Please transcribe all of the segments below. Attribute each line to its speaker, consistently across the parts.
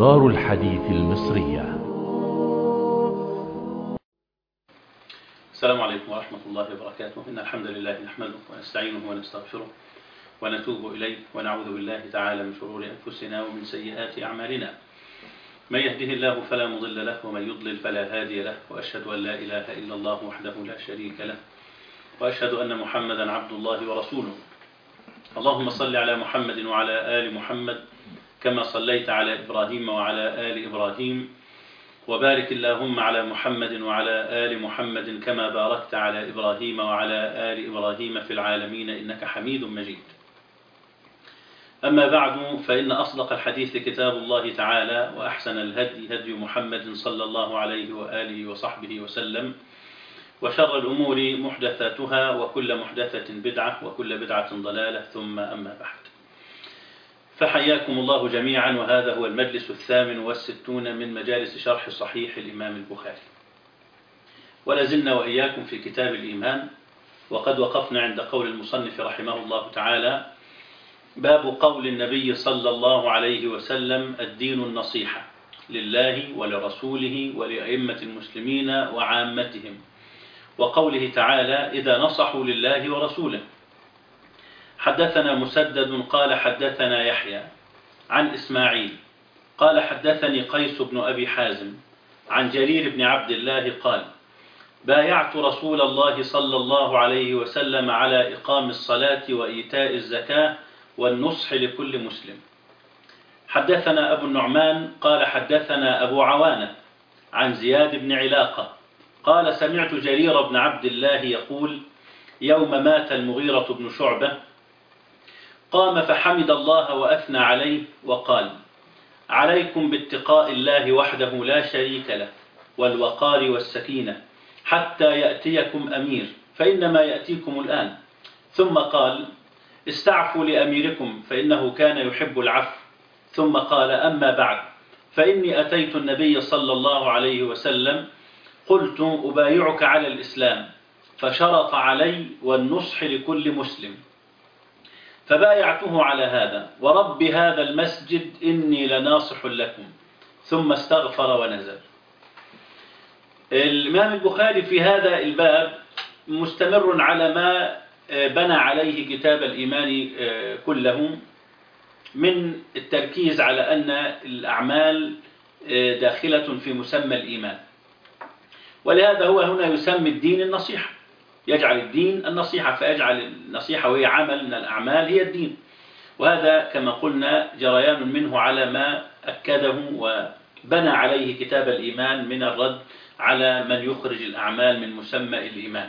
Speaker 1: دار الحديث المصرية
Speaker 2: السلام عليكم ورحمة الله وبركاته إن الحمد لله نحمده ونستعينه ونستغفره ونتوب إليه ونعوذ بالله تعالى من شرور أنفسنا ومن سيئات أعمالنا من يهده الله فلا مضل له ومن يضلل فلا هادي له وأشهد أن لا إله إلا الله وحده لا شريك له وأشهد أن محمدا عبد الله ورسوله اللهم صل على محمد وعلى آل محمد كما صليت على إبراهيم وعلى آل إبراهيم وبارك اللهم على محمد وعلى آل محمد كما باركت على إبراهيم وعلى آل إبراهيم في العالمين إنك حميد مجيد أما بعد فإن أصدق الحديث كتاب الله تعالى وأحسن الهدي هدي محمد صلى الله عليه وآله وصحبه وسلم وشر الأمور محدثاتها وكل محدثة بدعة وكل بدعة ضلالة ثم أما بعد فحياكم الله جميعا وهذا هو المجلس الثامن والستون من مجالس شرح صحيح الإمام البخاري ولازلنا وإياكم في كتاب الإيمان وقد وقفنا عند قول المصنف رحمه الله تعالى باب قول النبي صلى الله عليه وسلم الدين النصيحة لله ولرسوله ولأئمة المسلمين وعامتهم وقوله تعالى إذا نصحوا لله ورسوله حدثنا مسدد قال حدثنا يحيى عن إسماعيل قال حدثني قيس بن أبي حازم عن جرير بن عبد الله قال بايعت رسول الله صلى الله عليه وسلم على إقام الصلاة وإيتاء الزكاة والنصح لكل مسلم حدثنا أبو النعمان قال حدثنا أبو عوانة عن زياد بن علاقة قال سمعت جرير بن عبد الله يقول يوم مات المغيرة بن شعبة قام فحمد الله وأثنى عليه وقال عليكم باتقاء الله وحده لا شريك له والوقار والسكينة حتى يأتيكم أمير فإنما يأتيكم الآن ثم قال استعفوا لأميركم فإنه كان يحب العفو ثم قال أما بعد فإني أتيت النبي صلى الله عليه وسلم قلت أبايعك على الإسلام فشرط علي والنصح لكل مسلم فبايعته على هذا ورب هذا المسجد إني لناصح لكم ثم استغفر ونزل الإمام البخاري في هذا الباب مستمر على ما بنى عليه كتاب الإيمان كله من التركيز على أن الأعمال داخلة في مسمى الإيمان ولهذا هو هنا يسمي الدين النصيحة يجعل الدين النصيحة فيجعل النصيحة وهي عمل من الأعمال هي الدين وهذا كما قلنا جريان منه على ما أكده وبنى عليه كتاب الإيمان من الرد على من يخرج الأعمال من مسمى الإيمان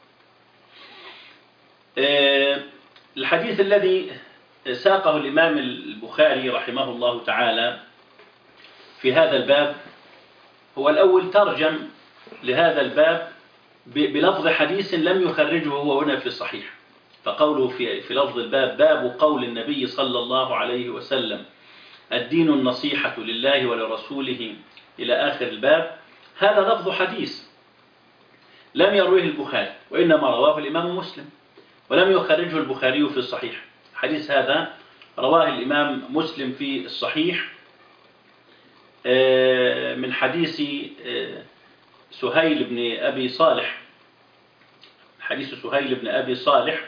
Speaker 2: الحديث الذي ساقه الإمام البخاري رحمه الله تعالى في هذا الباب هو الأول ترجم لهذا الباب بلفظ حديث لم يخرجه هو هنا في الصحيح فقوله في, في لفظ الباب باب قول النبي صلى الله عليه وسلم الدين النصيحة لله ولرسوله إلى آخر الباب هذا لفظ حديث لم يرويه البخاري وإنما رواه الإمام مسلم ولم يخرجه البخاري في الصحيح حديث هذا رواه الإمام مسلم في الصحيح من حديث سهيل بن أبي صالح حديث سهيل بن أبي صالح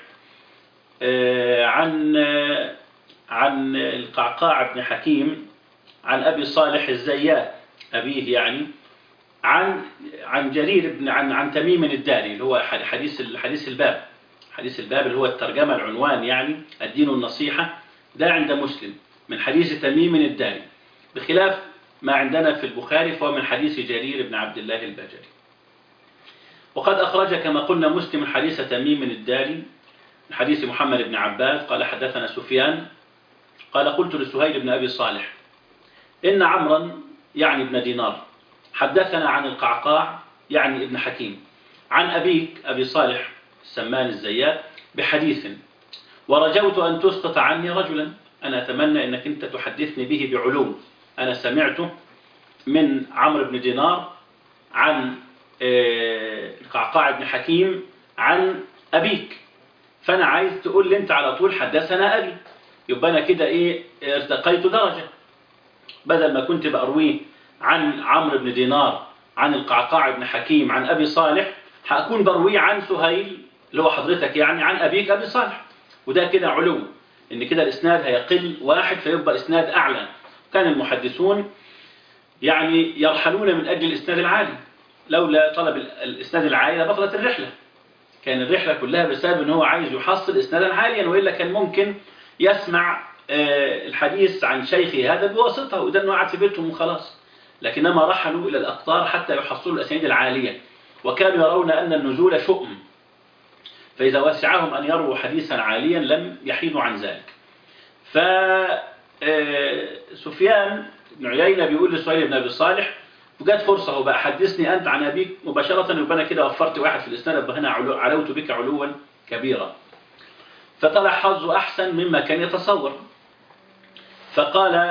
Speaker 2: عن عن القعقاع بن حكيم عن أبي صالح الزيات أبيه يعني عن عن جرير بن عن عن تميم الداري اللي هو حديث حديث الباب حديث الباب اللي هو الترجمة العنوان يعني الدين النصيحة ده عند مسلم من حديث تميم الداري بخلاف ما عندنا في البخاري فهو من حديث جرير بن عبد الله البجلي وقد أخرج كما قلنا مسلم حديث تميم الداري من حديث محمد بن عباس قال حدثنا سفيان قال قلت لسهيل بن أبي صالح إن عمرا يعني ابن دينار حدثنا عن القعقاع يعني ابن حكيم عن أبيك أبي صالح السمان الزيات بحديث ورجوت أن تسقط عني رجلا أنا أتمنى أنك أنت تحدثني به بعلوم أنا سمعته من عمرو بن دينار عن القعقاع بن حكيم عن أبيك فأنا عايز تقول لي أنت على طول حدثنا أبي يبقى أنا كده إيه ارتقيت درجة بدل ما كنت بأرويه عن عمرو بن دينار عن القعقاع بن حكيم عن أبي صالح هأكون برويه عن سهيل اللي هو حضرتك يعني عن أبيك أبي صالح وده كده علو إن كده الإسناد هيقل واحد فيبقى إسناد أعلى كان المحدثون يعني يرحلون من أجل الإسناد العالي لولا طلب الإسناد العالي لبطلت الرحلة كان الرحلة كلها بسبب ان هو عايز يحصل إسنادا عاليا وإلا كان ممكن يسمع الحديث عن شيخه هذا بواسطة وده أنه قاعد في بيتهم وخلاص لكنما رحلوا إلى الأقطار حتى يحصلوا الأسانيد العالية وكانوا يرون أن النزول شؤم فإذا وسعهم أن يروا حديثا عاليا لم يحيدوا عن ذلك فسفيان بن عيينة بيقول لسهيل بن أبي صالح وجات فرصة هو بقى حدثني أنت عن أبيك مباشرة يبقى أنا كده وفرت واحد في الإسناد يبقى هنا علوت بك علوا كبيرا فطلع حظه أحسن مما كان يتصور فقال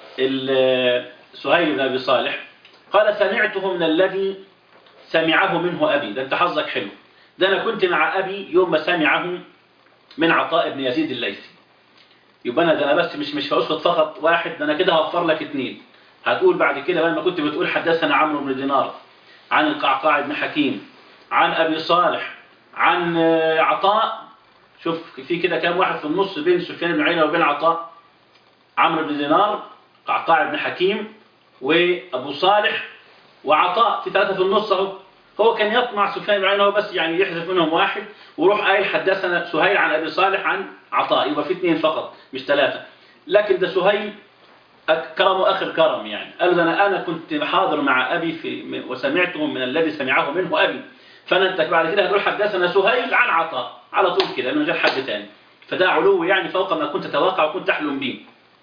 Speaker 2: سهيل بن أبي صالح قال سمعته من الذي سمعه منه أبي ده أنت حظك حلو ده أنا كنت مع أبي يوم ما سمعه من عطاء بن يزيد الليثي يبقى أنا ده أنا بس مش مش هأسقط فقط واحد ده أنا كده هوفر لك اثنين هتقول بعد كده لما كنت بتقول حدثنا عمرو بن دينار عن القعقاع بن حكيم عن أبي صالح عن عطاء شوف في كده كام واحد في النص بين سفيان بن عيينة وبين عطاء عمرو بن دينار قعقاع بن حكيم وأبو صالح وعطاء في ثلاثة في النص اهو هو كان يطمع سفيان بن عيينة هو بس يعني يحذف منهم واحد وروح قايل حدثنا سهيل عن أبي صالح عن عطاء يبقى في اثنين فقط مش ثلاثة لكن ده سهيل كرم آخر كرم يعني قال له أنا أنا كنت حاضر مع أبي في وسمعته من الذي سمعه منه أبي فأنا أنت بعد كده هتقول حدثنا سهيل عن عطاء على طول كده لأنه جاب حد تاني فده علو يعني فوق ما كنت تتوقع وكنت تحلم به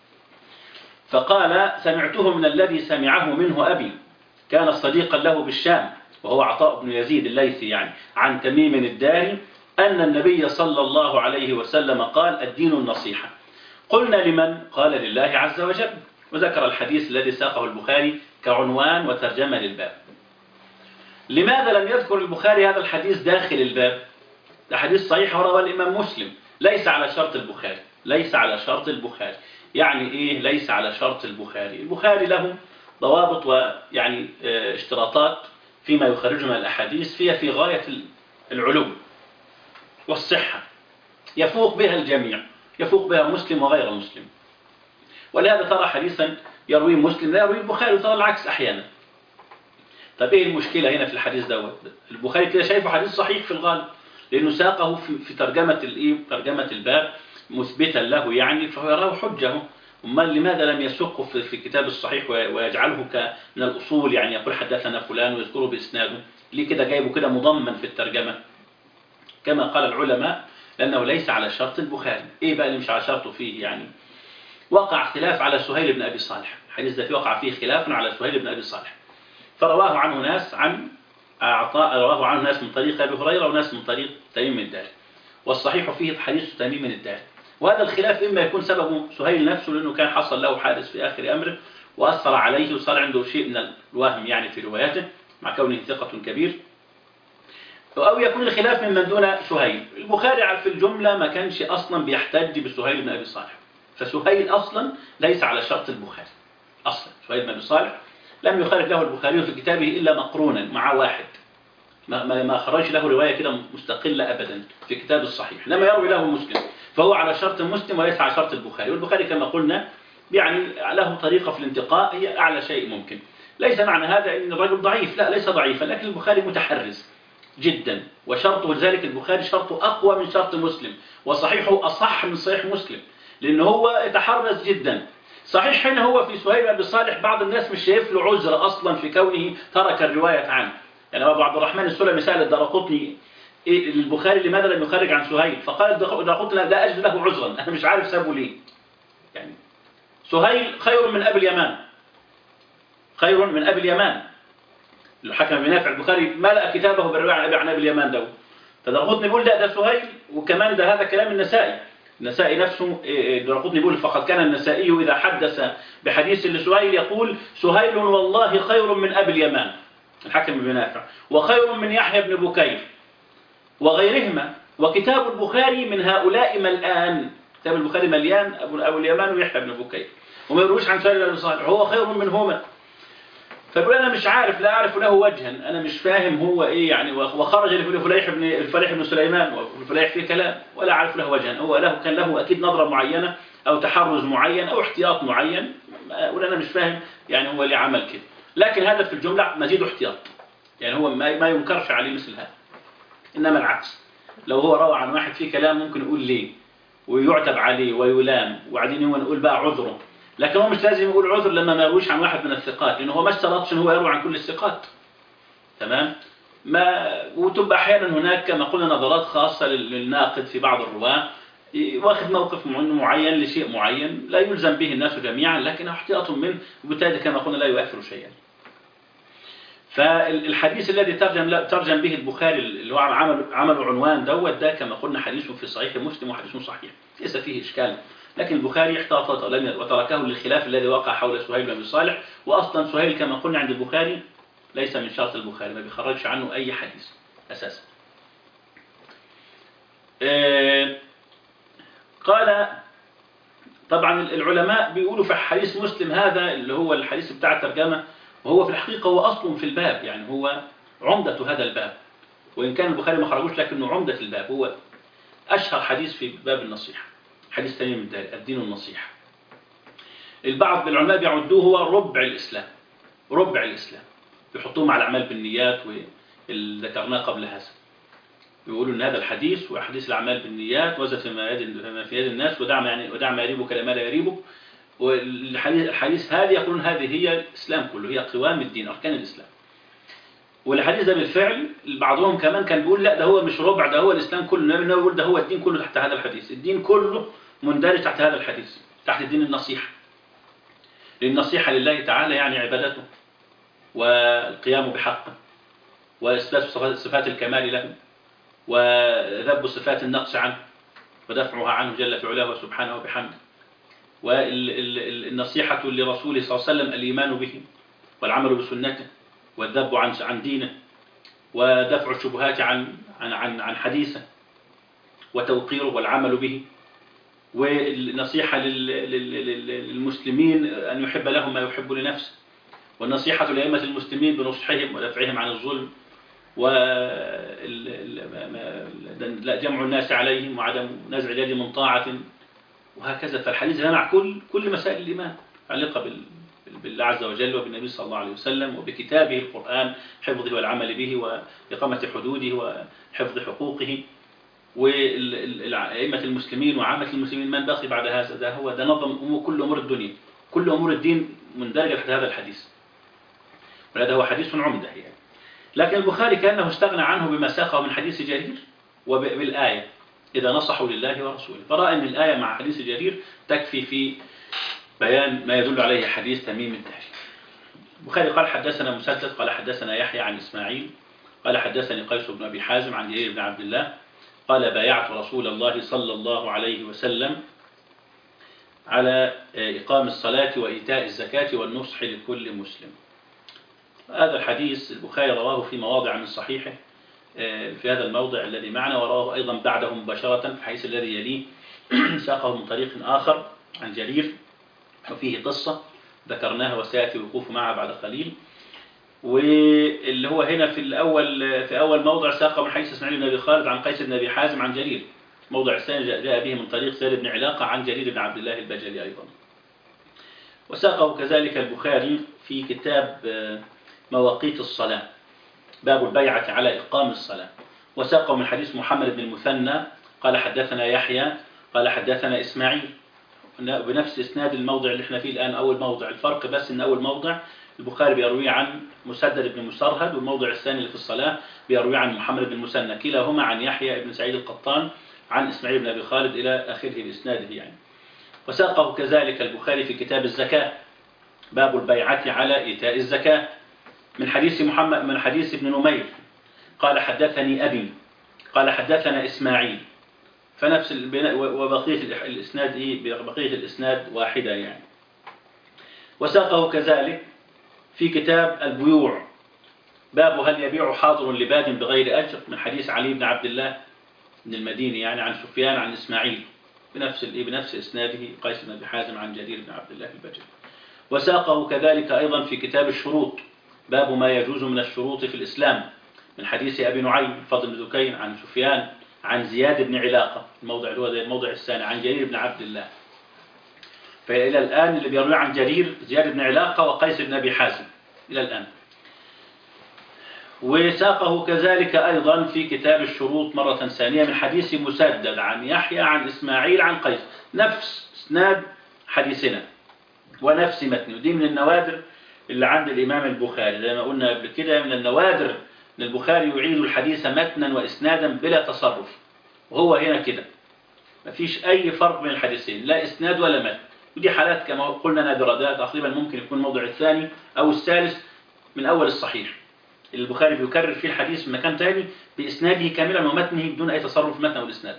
Speaker 2: فقال سمعته من الذي سمعه منه أبي كان صديقا له بالشام وهو عطاء بن يزيد الليثي يعني عن تميم الداري أن النبي صلى الله عليه وسلم قال الدين النصيحة قلنا لمن قال لله عز وجل وذكر الحديث الذي ساقه البخاري كعنوان وترجمة للباب لماذا لم يذكر البخاري هذا الحديث داخل الباب ده حديث صحيح وروى الإمام مسلم ليس على شرط البخاري ليس على شرط البخاري يعني إيه ليس على شرط البخاري البخاري له ضوابط ويعني اشتراطات فيما يخرج من الأحاديث فيها في غاية العلو والصحة يفوق بها الجميع يفوق بها مسلم وغير مسلم ولهذا ترى حديثا يرويه مسلم لا يرويه البخاري وترى العكس أحيانا طب ايه المشكلة هنا في الحديث دوت البخاري كده شايفه حديث صحيح في الغالب لأنه ساقه في, في ترجمة الايه ترجمة الباب مثبتا له يعني فهو يراه حجه أمال لماذا لم يسقه في, في كتاب الصحيح ويجعله من الأصول يعني يقول حدثنا فلان ويذكره بإسناده ليه كده جايبه كده مضمن في الترجمة كما قال العلماء لأنه ليس على شرط البخاري إيه بقى اللي مش على شرطه فيه يعني وقع خلاف على سهيل بن أبي صالح الحديث ده وقع فيه خلاف على سهيل بن أبي صالح فرواه عنه ناس عن عطاء رواه عنه ناس من طريق أبي هريرة وناس من طريق تميم الداري والصحيح فيه حديث تميم الداري وهذا الخلاف إما يكون سببه سهيل نفسه لأنه كان حصل له حادث في آخر أمره وأثر عليه وصار عنده شيء من الوهم يعني في رواياته مع كونه ثقة كبير أو يكون الخلاف ممن دون سهيل البخاري في الجملة ما كانش أصلا بيحتج بسهيل بن أبي صالح فسهيل أصلا ليس على شرط البخاري أصلا سهيل بن أبي صالح لم يخرج له البخاري في كتابه إلا مقرونا مع واحد ما, ما خرج له رواية كده مستقلة أبدا في كتاب الصحيح لما يروي له مسلم فهو على شرط مسلم وليس على شرط البخاري والبخاري كما قلنا يعني له طريقة في الانتقاء هي أعلى شيء ممكن ليس معنى هذا أن الرجل ضعيف لا ليس ضعيفا لكن البخاري متحرز جدا وشرطه لذلك البخاري شرطه أقوى من شرط مسلم وصحيحه أصح من صحيح مسلم لأنه هو يتحرز جدا صحيح هنا هو في سهيل أبي صالح بعض الناس مش شايف له عذر أصلا في كونه ترك الرواية عنه يعني أبو عبد الرحمن السلمي سأل الدرقطني إيه البخاري لماذا لم يخرج عن سهيل فقال الدرقطني لا أجد له عذرا أنا مش عارف سابه ليه يعني سهيل خير من أبي اليمان خير من أبي اليمان الحكم بن نافع البخاري ملأ كتابه بالرواية عن أبي عن أبي اليمان ده فدرقطني بيقول ده ده سهيل وكمان ده هذا كلام النسائي النسائي نفسه درقطني بيقول فقد كان النسائي إذا حدث بحديث لسهيل يقول سهيل والله خير من أبي اليمان الحكم بن نافع وخير من يحيى بن بكير وغيرهما وكتاب البخاري من هؤلاء ملآن كتاب البخاري مليان أبو, أبو اليمان ويحيى بن بكير وما يرويش عن سهيل بن أبي صالح هو خير منهما فبيقول أنا مش عارف لا أعرف له وجها أنا مش فاهم هو إيه يعني وخرج لفليح بن الفليح بن سليمان والفليح فيه كلام ولا أعرف له وجها هو له كان له أكيد نظرة معينة أو تحرز معين أو احتياط معين أقول أنا مش فاهم يعني هو ليه عمل كده لكن هذا في الجملة مزيد احتياط يعني هو ما ما ينكرش عليه مثل هذا إنما العكس لو هو روى عن واحد فيه كلام ممكن يقول ليه ويعتب عليه ويلام وبعدين هو نقول بقى عذره لكن هو مش لازم يقول عذر لما ما يرويش عن واحد من الثقات لأنه هو ما اشترطش ان هو يروي عن كل الثقات تمام ما وتبقى احيانا هناك كما قلنا نظرات خاصة للناقد في بعض الرواة واخذ موقف معين لشيء معين لا يلزم به الناس جميعا لكن احتياط منه وبالتالي كما قلنا لا يؤثر شيئا فالحديث الذي ترجم ترجم به البخاري اللي هو عمل عملوا عنوان دوت ده كما قلنا حديث في صحيح مسلم وحديث صحيح ليس فيه اشكال لكن البخاري احتاط وتركه للخلاف الذي وقع حول سهيل بن ابي صالح واصلا سهيل كما قلنا عند البخاري ليس من شرط البخاري ما بيخرجش عنه اي حديث اساسا قال طبعا العلماء بيقولوا في حديث مسلم هذا اللي هو الحديث بتاع الترجمه وهو في الحقيقة هو أصل في الباب يعني هو عمدة هذا الباب وإن كان البخاري ما خرجوش لكنه عمدة الباب هو أشهر حديث في باب النصيحة حديث تميم الداري الدين النصيحة البعض من العلماء بيعدوه هو ربع الإسلام ربع الإسلام يحطوه مع الأعمال بالنيات واللي ذكرناه قبل هذا يقولوا ان هذا الحديث وحديث الاعمال بالنيات وزد فيما يد في يد الناس ودع يعني ودع ما يريبك لما لا يريبك والحديث الحديث هذه يقولون هذه هي الإسلام كله هي قوام الدين أركان الإسلام والحديث ده بالفعل بعضهم كمان كان بيقول لا ده هو مش ربع ده هو الإسلام كله النبي يقول ده هو الدين كله تحت هذا الحديث الدين كله مندرج تحت هذا الحديث تحت الدين النصيحة للنصيحة لله تعالى يعني عبادته والقيام بحقه وإثبات صفات الكمال له وذب صفات النقص عنه ودفعها عنه جل في علاه وسبحانه وبحمده والنصيحة لرسوله صلى الله عليه وسلم الإيمان به والعمل بسنته والذب عن عن دينه ودفع الشبهات عن عن عن عن حديثه وتوقيره والعمل به والنصيحة للمسلمين أن يحب لهم ما يحب لنفسه والنصيحة لأئمة المسلمين بنصحهم ودفعهم عن الظلم وجمع الناس عليهم وعدم نزع اليد من طاعة وهكذا فالحديث جمع كل كل مسائل الإيمان متعلقة بالله عز وجل وبالنبي صلى الله عليه وسلم وبكتابه القرآن حفظه والعمل به وإقامة حدوده وحفظ حقوقه وأئمة المسلمين وعامة المسلمين من بقي بعد هذا ده هو ده نظم أمور كل أمور الدنيا كل أمور الدين مندرجة تحت هذا الحديث وهذا هو حديث عمدة يعني لكن البخاري كأنه استغنى عنه بما ساقه من حديث جرير وبالآية إذا نصحوا لله ورسوله فرأى أن الآية مع حديث جرير تكفي في بيان ما يدل عليه حديث تميم الداري البخاري قال حدثنا مسدد قال حدثنا يحيى عن إسماعيل قال حدثني قيس بن أبي حازم عن جرير بن عبد الله قال بايعت رسول الله صلى الله عليه وسلم على إقام الصلاة وإيتاء الزكاة والنصح لكل مسلم هذا الحديث البخاري رواه في مواضع من صحيحه في هذا الموضع الذي معنا ورواه أيضا بعده مباشرة في الحديث الذي يليه ساقه من طريق آخر عن جرير وفيه قصة ذكرناها وسيأتي الوقوف معها بعد قليل واللي هو هنا في الأول في أول موضع ساقه من حديث إسماعيل بن أبي خالد عن قيس بن أبي حازم عن جرير موضع الثاني جاء به من طريق سالم بن علاقة عن جرير بن عبد الله البجلي أيضا وساقه كذلك البخاري في كتاب مواقيت الصلاة باب البيعة على إقام الصلاة وساقه من حديث محمد بن المثنى قال حدثنا يحيى قال حدثنا إسماعيل بنفس إسناد الموضع اللي احنا فيه الآن أول موضع الفرق بس إن أول موضع البخاري بيروي عن مسدد بن مسرهد والموضع الثاني اللي في الصلاة بيروي عن محمد بن مسنى كلاهما عن يحيى بن سعيد القطان عن إسماعيل بن أبي خالد إلى آخره بإسناده يعني وساقه كذلك البخاري في كتاب الزكاة باب البيعة على إيتاء الزكاة من حديث محمد من حديث ابن نمير قال حدثني أبي قال حدثنا إسماعيل فنفس وبقية الإسناد إيه بقية الإسناد واحدة يعني وساقه كذلك في كتاب البيوع باب هل يبيع حاضر لباد بغير أجر من حديث علي بن عبد الله بن المديني يعني عن سفيان عن إسماعيل بنفس الإيه بنفس إسناده قيس بن أبي حازم عن جرير بن عبد الله البجلي وساقه كذلك أيضا في كتاب الشروط باب ما يجوز من الشروط في الإسلام من حديث أبي نعيم فضل بن ذكين عن سفيان عن زياد بن علاقة الموضع اللي هو ده الموضع الثاني عن جرير بن عبد الله فإلى الآن اللي بيروي عن جرير زياد بن علاقة وقيس بن أبي حازم إلى الآن وساقه كذلك أيضا في كتاب الشروط مرة ثانية من حديث مسدد عن يحيى عن إسماعيل عن قيس نفس اسناد حديثنا ونفس متن ودي من النوادر اللي عند الإمام البخاري زي ما قلنا قبل كده من النوادر أن البخاري يعيد الحديث متنا وإسنادا بلا تصرف وهو هنا كده مفيش أي فرق بين الحديثين لا إسناد ولا متن ودي حالات كما قلنا نادرة ده تقريبا ممكن يكون الموضع الثاني أو الثالث من أول الصحيح البخاري بيكرر فيه الحديث من مكان تاني بإسناده كاملا ومتنه بدون أي تصرف متن أو الإسناد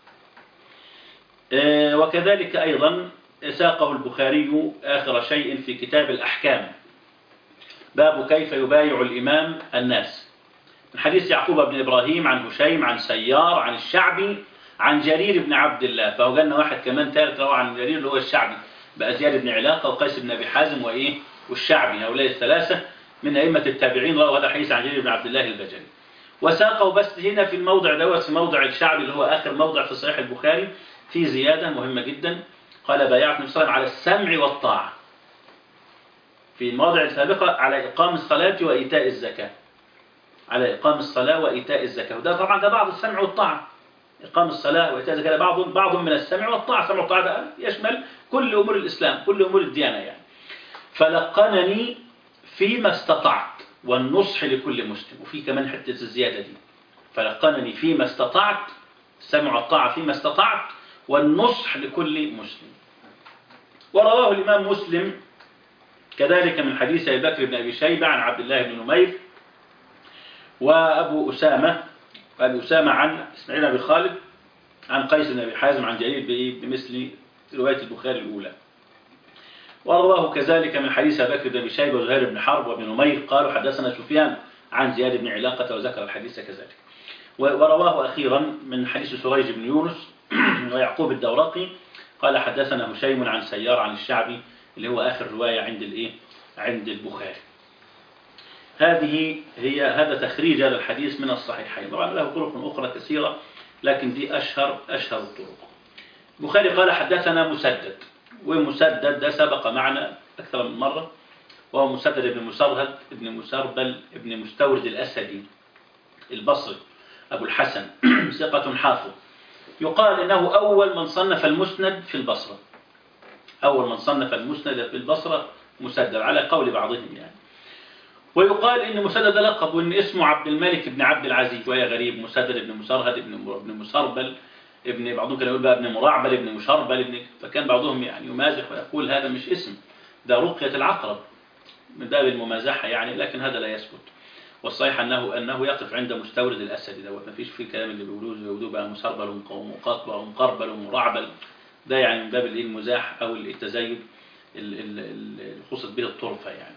Speaker 2: آه، وكذلك أيضا ساقه البخاري آخر شيء في كتاب الأحكام باب كيف يبايع الإمام الناس من حديث يعقوب بن إبراهيم عن هشيم عن سيار عن الشعبي عن جرير بن عبد الله فهو جالنا واحد كمان ثالث روى عن جرير اللي هو الشعبي بقى زياد بن علاقة وقيس بن أبي حازم وإيه والشعبي هؤلاء الثلاثة من أئمة التابعين روى هذا الحديث عن جرير بن عبد الله البجلي وساقه بس هنا في الموضع دوت في موضع الشعبي اللي هو آخر موضع في صحيح البخاري في زيادة مهمة جدا قال بايعت النبي صلى الله عليه وسلم على السمع والطاعة في المواضع السابقة على إقام الصلاة وإيتاء الزكاة على إقام الصلاة وإيتاء الزكاة وده طبعا ده بعض السمع والطاعة إقام الصلاة وإيتاء الزكاة بعض بعض من السمع والطاعة السمع والطاعة ده يشمل كل أمور الإسلام كل أمور الديانة يعني فلقنني فيما استطعت والنصح لكل مسلم وفي كمان حتة الزيادة دي فلقنني فيما استطعت السمع والطاعة فيما استطعت والنصح لكل مسلم ورواه الإمام مسلم كذلك من حديث أبي بكر بن أبي شيبة عن عبد الله بن نمير وأبو أسامة أبي أسامة عن إسماعيل بن خالد عن قيس بن أبي حازم عن جرير بمثل رواية البخاري الأولى ورواه كذلك من حديث أبي بكر بن أبي شيبة وزهير بن حرب وابن نمير قالوا حدثنا سفيان عن زياد بن علاقة وذكر الحديث كذلك ورواه أخيرا من حديث سريج بن يونس ويعقوب الدورقي قال حدثنا هشيم عن سيار عن الشعبي اللي هو آخر رواية عند الإيه؟ عند البخاري هذه هي هذا تخريج هذا الحديث من الصحيحين طبعا له طرق أخرى كثيرة لكن دي أشهر أشهر الطرق البخاري قال حدثنا مسدد ومسدد ده سبق معنا أكثر من مرة وهو مسدد بن مسرهد بن مسربل بن مستورد الأسدي البصري أبو الحسن ثقة حافظ يقال إنه أول من صنف المسند في البصرة أول من صنف المسند في البصرة مسدد على قول بعضهم يعني ويقال إن مسدد لقب وإن اسمه عبد الملك بن عبد العزيز وهي غريب مسدد بن مسرهد بن مسربل ابن بعضهم كان يقول بقى ابن مرعبل ابن مشربل ابن فكان بعضهم يعني يمازح ويقول هذا مش اسم ده رقية العقرب من باب الممازحة يعني لكن هذا لا يثبت والصحيح أنه أنه يقف عند مستورد الأسد دوت ما فيش في الكلام اللي بيقولوه بيقولوه بقى مسربل ومقاطبة ومقربل ومرعبل ده يعني من باب المزاح أو التزايد الخصت به الطرفة يعني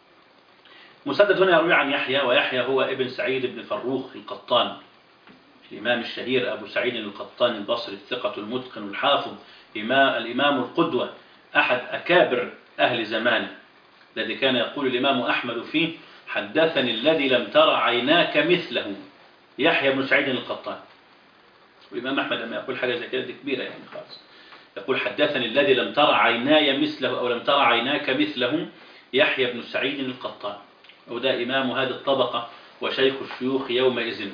Speaker 2: مسدد هنا يروي عن يحيى ويحيى هو ابن سعيد بن فروخ القطان الإمام الشهير أبو سعيد القطان البصري الثقة المتقن الحافظ الإمام القدوة أحد أكابر أهل زمانه الذي كان يقول الإمام أحمد فيه حدثني الذي لم ترى عيناك مثله يحيى بن سعيد القطان والإمام أحمد لما يقول حاجة زي كده دي كبيرة يعني خالص يقول حدثني الذي لم ترى عيناي مثله أو لم ترى عيناك مثله يحيى بن سعيد القطان وده إمام هذه الطبقة وشيخ الشيوخ يومئذ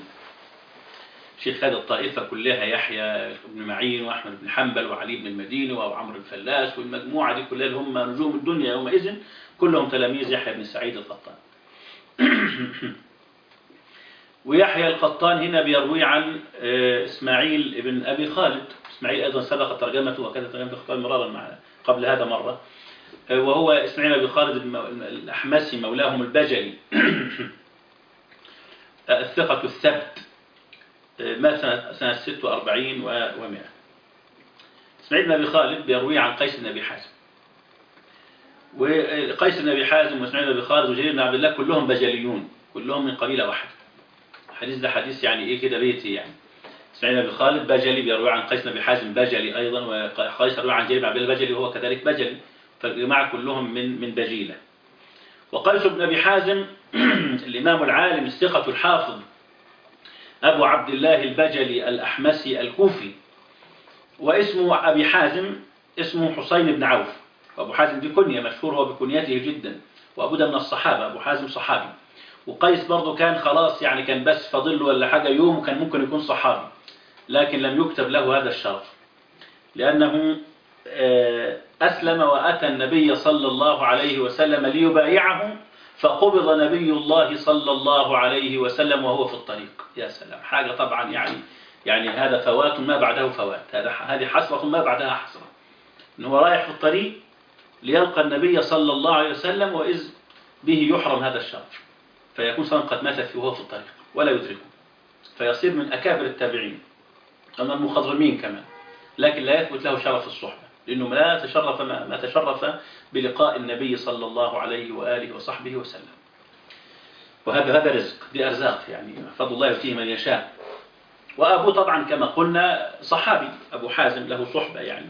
Speaker 2: شيخ هذه الطائفة كلها يحيى بن معين وأحمد بن حنبل وعلي بن المديني وعمرو الفلاس والمجموعة دي كلها اللي هم نجوم الدنيا يومئذ كلهم تلاميذ يحيى بن سعيد القطان ويحيى القطان هنا بيروي عن إسماعيل بن أبي خالد إسماعيل أيضا سبق ترجمته وكذا ترجمة القطان مرارا معنا قبل هذا مرة وهو إسماعيل بن خالد الأحمسي مولاهم البجلي الثقة الثبت مات سنة, سنة 46 و100 إسماعيل بن أبي خالد بيروي عن قيس بن أبي حازم وقيس بن أبي حازم وإسماعيل بن أبي خالد وجرير بن عبد الله كلهم بجليون كلهم من قبيلة واحدة الحديث ده حديث يعني إيه كده بيتي يعني اسماعيل بن خالد بجلي بيروي عن قيس بن حازم بجلي أيضا وقيس يروي عن جرير بن عبد الله البجلي وهو كذلك بجلي فالجماعة كلهم من من بجيلة وقيس بن أبي حازم الإمام العالم الثقة الحافظ أبو عبد الله البجلي الأحمسي الكوفي واسمه أبي حازم اسمه حسين بن عوف وأبو حازم دي كنية مشهور هو بكنيته جدا وأبو ده من الصحابة أبو حازم صحابي وقيس برضه كان خلاص يعني كان بس فاضل له ولا حاجة يوم وكان ممكن يكون صحابي لكن لم يكتب له هذا الشرف لأنه أسلم وأتى النبي صلى الله عليه وسلم ليبايعه فقبض نبي الله صلى الله عليه وسلم وهو في الطريق يا سلام حاجة طبعا يعني يعني هذا فوات ما بعده فوات هذا هذه حسرة ما بعدها حسرة إن هو رايح في الطريق ليلقى النبي صلى الله عليه وسلم وإذ به يحرم هذا الشرف فيكون صلى قد مات فيه وهو في الطريق ولا يدركه فيصير من أكابر التابعين أما المخضرمين كمان لكن لا يثبت له شرف الصحبة لأنه لا تشرف ما, ما تشرف بلقاء النبي صلى الله عليه وآله وصحبه وسلم وهذا هذا رزق دي أرزاق يعني فضل الله يؤتيه من يشاء وأبوه طبعا كما قلنا صحابي أبو حازم له صحبة يعني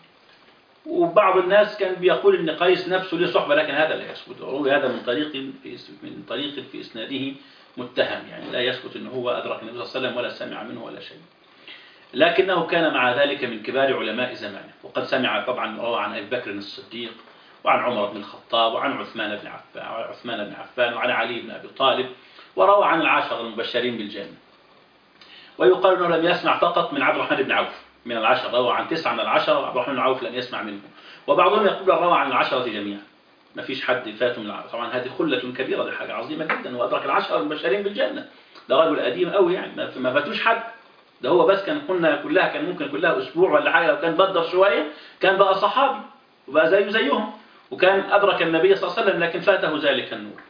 Speaker 2: وبعض الناس كان بيقول ان قيس نفسه له صحبه لكن هذا لا يثبت وروي هذا من طريق في من طريق في اسناده متهم يعني لا يثبت ان هو ادرك النبي صلى الله عليه وسلم ولا سمع منه ولا شيء لكنه كان مع ذلك من كبار علماء زمانه وقد سمع طبعا روى عن ابي بكر الصديق وعن عمر بن الخطاب وعن عثمان بن عفان عثمان بن عفان وعن علي بن ابي طالب وروى عن العشر المبشرين بالجنه ويقال انه لم يسمع فقط من عبد الرحمن بن عوف من العشر روى عن تسعة من العشر وعبد الرحمن بن عوف لم يسمع منه وبعضهم يقول روى عن العشرة جميعا ما فيش حد فاته من العشرة طبعا هذه خلة كبيرة دي حاجة عظيمة جدا وأدرك العشرة المبشرين بالجنة ده رجل قديم قوي يعني ما فاتوش حد ده هو بس كان قلنا كلها كان ممكن كلها أسبوع ولا حاجة لو كان بدر شوية كان بقى صحابي وبقى زيه زيهم وكان أدرك النبي صلى الله عليه وسلم لكن فاته ذلك النور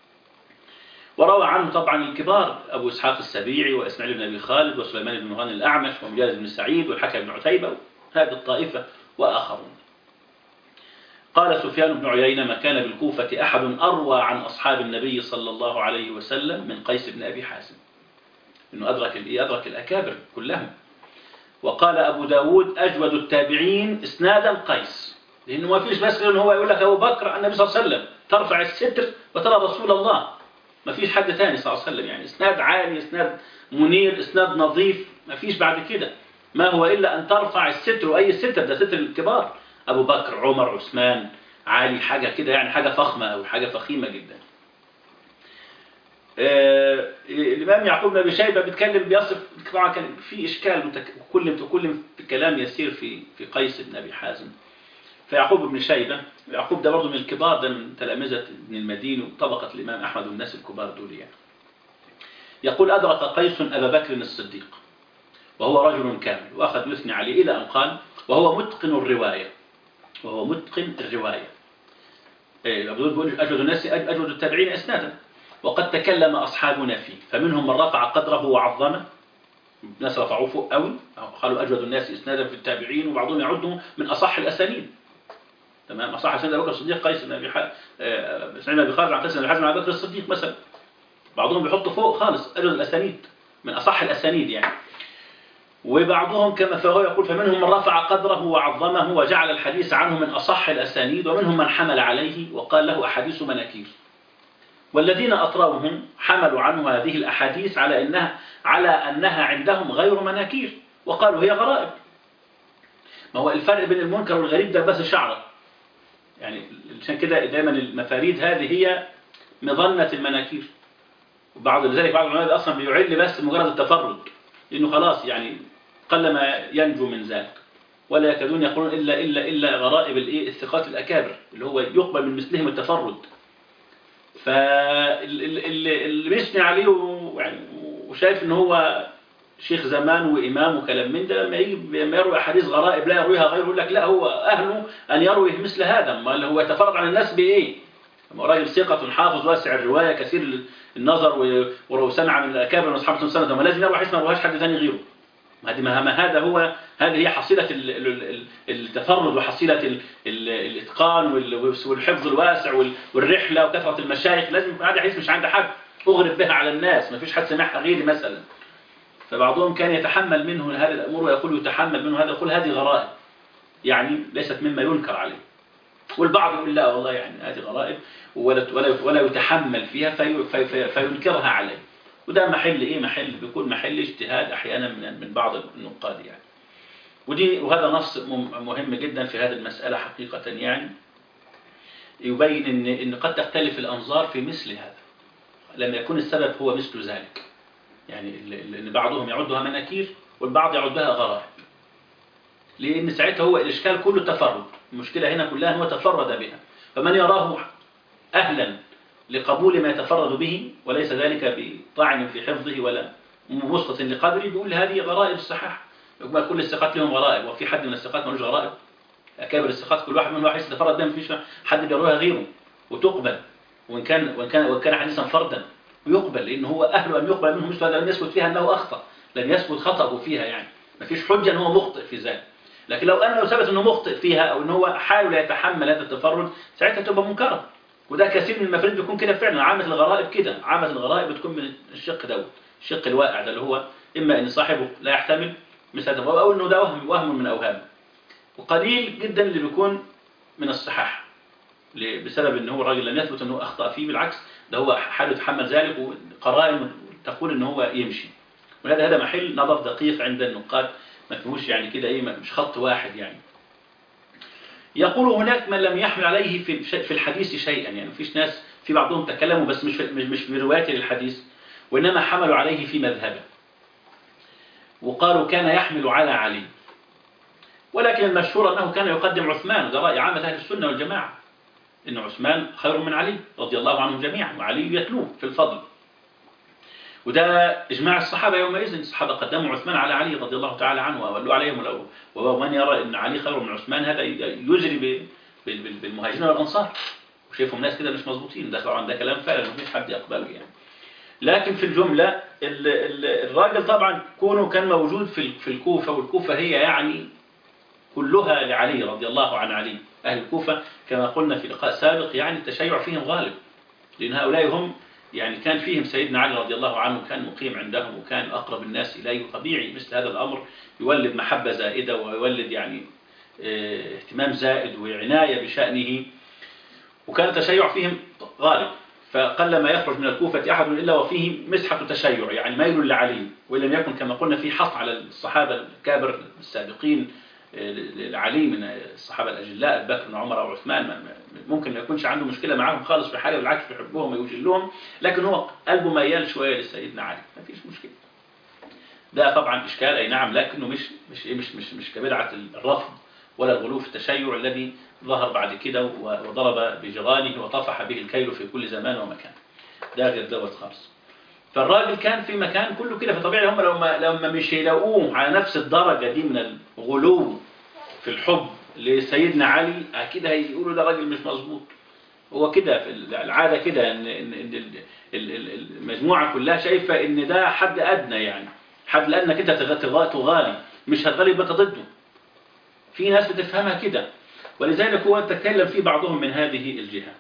Speaker 2: وروى عنه طبعا الكبار أبو إسحاق السبيعي وإسماعيل بن أبي خالد وسليمان بن مغاني الأعمش ومجالد بن سعيد والحكم بن عتيبة هذه الطائفة وآخرون قال سفيان بن عيينة ما كان بالكوفة أحد أروى عن أصحاب النبي صلى الله عليه وسلم من قيس بن أبي حازم إنه أدرك أدرك الأكابر كلهم وقال أبو داود أجود التابعين إسنادا قيس لأنه ما فيش بس إنه هو يقول لك أبو بكر عن النبي صلى الله عليه وسلم ترفع الستر وترى رسول الله ما فيش حد ثاني صلى الله عليه وسلم يعني إسناد عالي إسناد منير إسناد نظيف ما فيش بعد كده ما هو إلا أن ترفع الستر وأي ستر ده ستر الكبار أبو بكر عمر عثمان علي حاجة كده يعني حاجة فخمة أو حاجة فخيمة جدا آه الإمام يعقوب بن أبي شيبة بيتكلم بيصف طبعا كان في إشكال متك... كل كل كلام يسير في في قيس بن أبي حازم فيعقوب بن شيبة يعقوب ده برضه من الكبار ده من تلامذة ابن المديني وطبقة الإمام أحمد والناس الكبار دول يعني يقول أدرك قيس أبا بكر الصديق وهو رجل كامل وأخذ يثني عليه إلى أن قال وهو متقن الرواية وهو متقن الرواية أبو بيقول أجود الناس أجود التابعين إسنادا وقد تكلم أصحابنا فيه فمنهم من رفع قدره وعظمه ناس رفعوه فوق قوي قالوا أجود الناس إسنادا في التابعين وبعضهم يعده من أصح الأسانيد تمام أصح أسانيد أبو بكر الصديق قيس بن أبي حازم سعيد بن أبي خالد عن قيس بن أبي حازم عن بكر الصديق مثلا بعضهم بيحط فوق خالص أجود الأسانيد من أصح الأسانيد يعني وبعضهم كما فهو يقول فمنهم من رفع قدره وعظمه وجعل الحديث عنه من أصح الأسانيد ومنهم من حمل عليه وقال له أحاديث مناكير والذين أطروهم حملوا عنه هذه الأحاديث على أنها, على أنها عندهم غير مناكير وقالوا هي غرائب ما هو الفرق بين المنكر والغريب ده بس شعرة يعني عشان كده دايما المفاريد هذه هي مظنة المناكير وبعض لذلك بعض العلماء أصلا بيعل بس مجرد التفرد لأنه خلاص يعني قلما ينجو من ذلك ولا يكادون يقولون إلا إلا إلا غرائب الإيه الثقات الأكابر اللي هو يقبل من مثلهم التفرد فاللي بيثني عليه وشايف ان هو شيخ زمان وإمام وكلام من ده لما يجي لما يروي أحاديث غرائب لا يرويها غيره يقول لك لا هو أهله أن يروي مثل هذا ما هو يتفرد عن الناس بإيه هو راجل ثقة حافظ واسع الرواية كثير النظر ولو سمع من الأكابر من أصحاب سنة ما لازم يروي حيث ما يرويهاش حد ثاني غيره ما هذا هو هذه هي حصيلة التفرد وحصيلة الإتقان والحفظ الواسع والرحلة وكثرة المشايخ لازم يكون هذا حديث مش عند حد أغرب بها على الناس ما فيش حد سمعها غيري مثلا فبعضهم كان يتحمل منه هذه الأمور ويقول يتحمل منه هذا يقول هذه غرائب يعني ليست مما ينكر عليه والبعض يقول لا والله يعني هذه غرائب ولا ولا ولا يتحمل فيها في في في فينكرها عليه وده محل ايه محل بيكون محل اجتهاد احيانا من من بعض النقاد يعني ودي وهذا نص مم- مهم جدا في هذه المسألة حقيقة يعني يبين ان ان قد تختلف الانظار في مثل هذا لما يكون السبب هو مثل ذلك يعني ال- ال- ان بعضهم يعدها مناكير والبعض يعدها غرائب لان ساعتها هو الاشكال كله تفرد المشكله هنا كلها هو تفرد بها فمن يراه اهلا لقبول ما يتفرد به وليس ذلك بطعن في حفظه ولا مبسطة لقدره بيقول هذه غرائب الصحاح يقول كل الثقات لهم غرائب وفي حد من الثقات ملوش غرائب اكابر الثقات كل واحد من واحد يتفرد بها مفيش حد بيروها غيره وتقبل وان كان وان كان وان كان حديثا فردا ويقبل لان هو اهل ان يقبل منه مثل هذا لم يثبت فيها انه اخطا لم يثبت خطاه فيها يعني مفيش حجه ان هو مخطئ في ذلك لكن لو انه ثبت انه مخطئ فيها او ان هو حاول يتحمل هذا التفرد ساعتها تبقى منكره وده كثير من المفاريد بيكون كده فعلا عامة الغرائب كده عامة الغرائب بتكون من الشق دوت الشق الواقع ده اللي هو إما أن صاحبه لا يحتمل مثل هذا أو أنه ده وهم وهم من أوهامه وقليل جدا اللي بيكون من الصحاح ل- بسبب ان هو الراجل لم يثبت انه اخطا فيه بالعكس ده هو حاله يتحمل ذلك وقرائن تقول ان هو يمشي ولهذا هذا محل نظر دقيق عند النقاد ما فيهوش يعني كده ايه مش خط واحد يعني يقول هناك من لم يحمل عليه في في الحديث شيئا يعني مفيش ناس في بعضهم تكلموا بس مش في مش مش برواية للحديث وإنما حملوا عليه في مذهبه وقالوا كان يحمل على علي ولكن المشهور أنه كان يقدم عثمان ده رأي عامة أهل السنة والجماعة إن عثمان خير من علي رضي الله عنهم جميعا وعلي يتلوه في الفضل وده إجماع الصحابة يومئذ الصحابة قدموا عثمان على علي رضي الله تعالى عنه وولوا عليهم الأول ومن يرى أن علي خير من عثمان هذا يجري ب- بال- بال- بالمهاجرين والأنصار وشايفهم ناس كده مش مظبوطين ده طبعا ده كلام فعلا مفيش حد يقبله يعني لكن في الجملة ال- ال- الراجل طبعا كونه كان موجود في ال- في الكوفة والكوفة هي يعني كلها لعلي رضي الله عن علي أهل الكوفة كما قلنا في لقاء سابق يعني التشيع فيهم غالب لأن هؤلاء هم يعني كان فيهم سيدنا علي رضي الله عنه كان مقيم عندهم وكان أقرب الناس إليه طبيعي مثل هذا الأمر يولد محبة زائدة ويولد يعني اه، اهتمام زائد وعناية بشأنه وكان التشيع فيهم غالب فقل ما يخرج من الكوفة أحد إلا وفيه مسحة تشيع يعني ميل لعلي وإن لم يكن كما قلنا في حص على الصحابة الكابر السابقين لعلي من الصحابة الأجلاء أبي بكر وعمر أو عثمان ما- ما- ممكن ما يكونش عنده مشكلة معاهم خالص في حاله بالعكس بيحبهم ويجلهم لكن هو قلبه ميال شوية لسيدنا علي ما فيش مشكلة ده طبعا إشكال أي نعم لكنه مش مش إيه، مش مش مش كبدعة الرفض ولا الغلو في التشيع الذي ظهر بعد كده و- وضرب بجيرانه وطفح به الكيل في كل زمان ومكان ده غير دوت خالص فالراجل كان في مكان كله كده فطبيعي هم لما لما مش يلاقوه على نفس الدرجة دي من الغلو في الحب لسيدنا علي أكيد هيقولوا ده راجل مش مظبوط هو كده في العادة كده إن, إن, إن ال- ال- ال- المجموعة كلها شايفة إن ده حد أدنى يعني حد الأدنى كده تغ- تغ- تغالي مش هتغالي يبقى أنت ضده في ناس بتفهمها كده ولذلك هو تكلم في بعضهم من هذه الجهة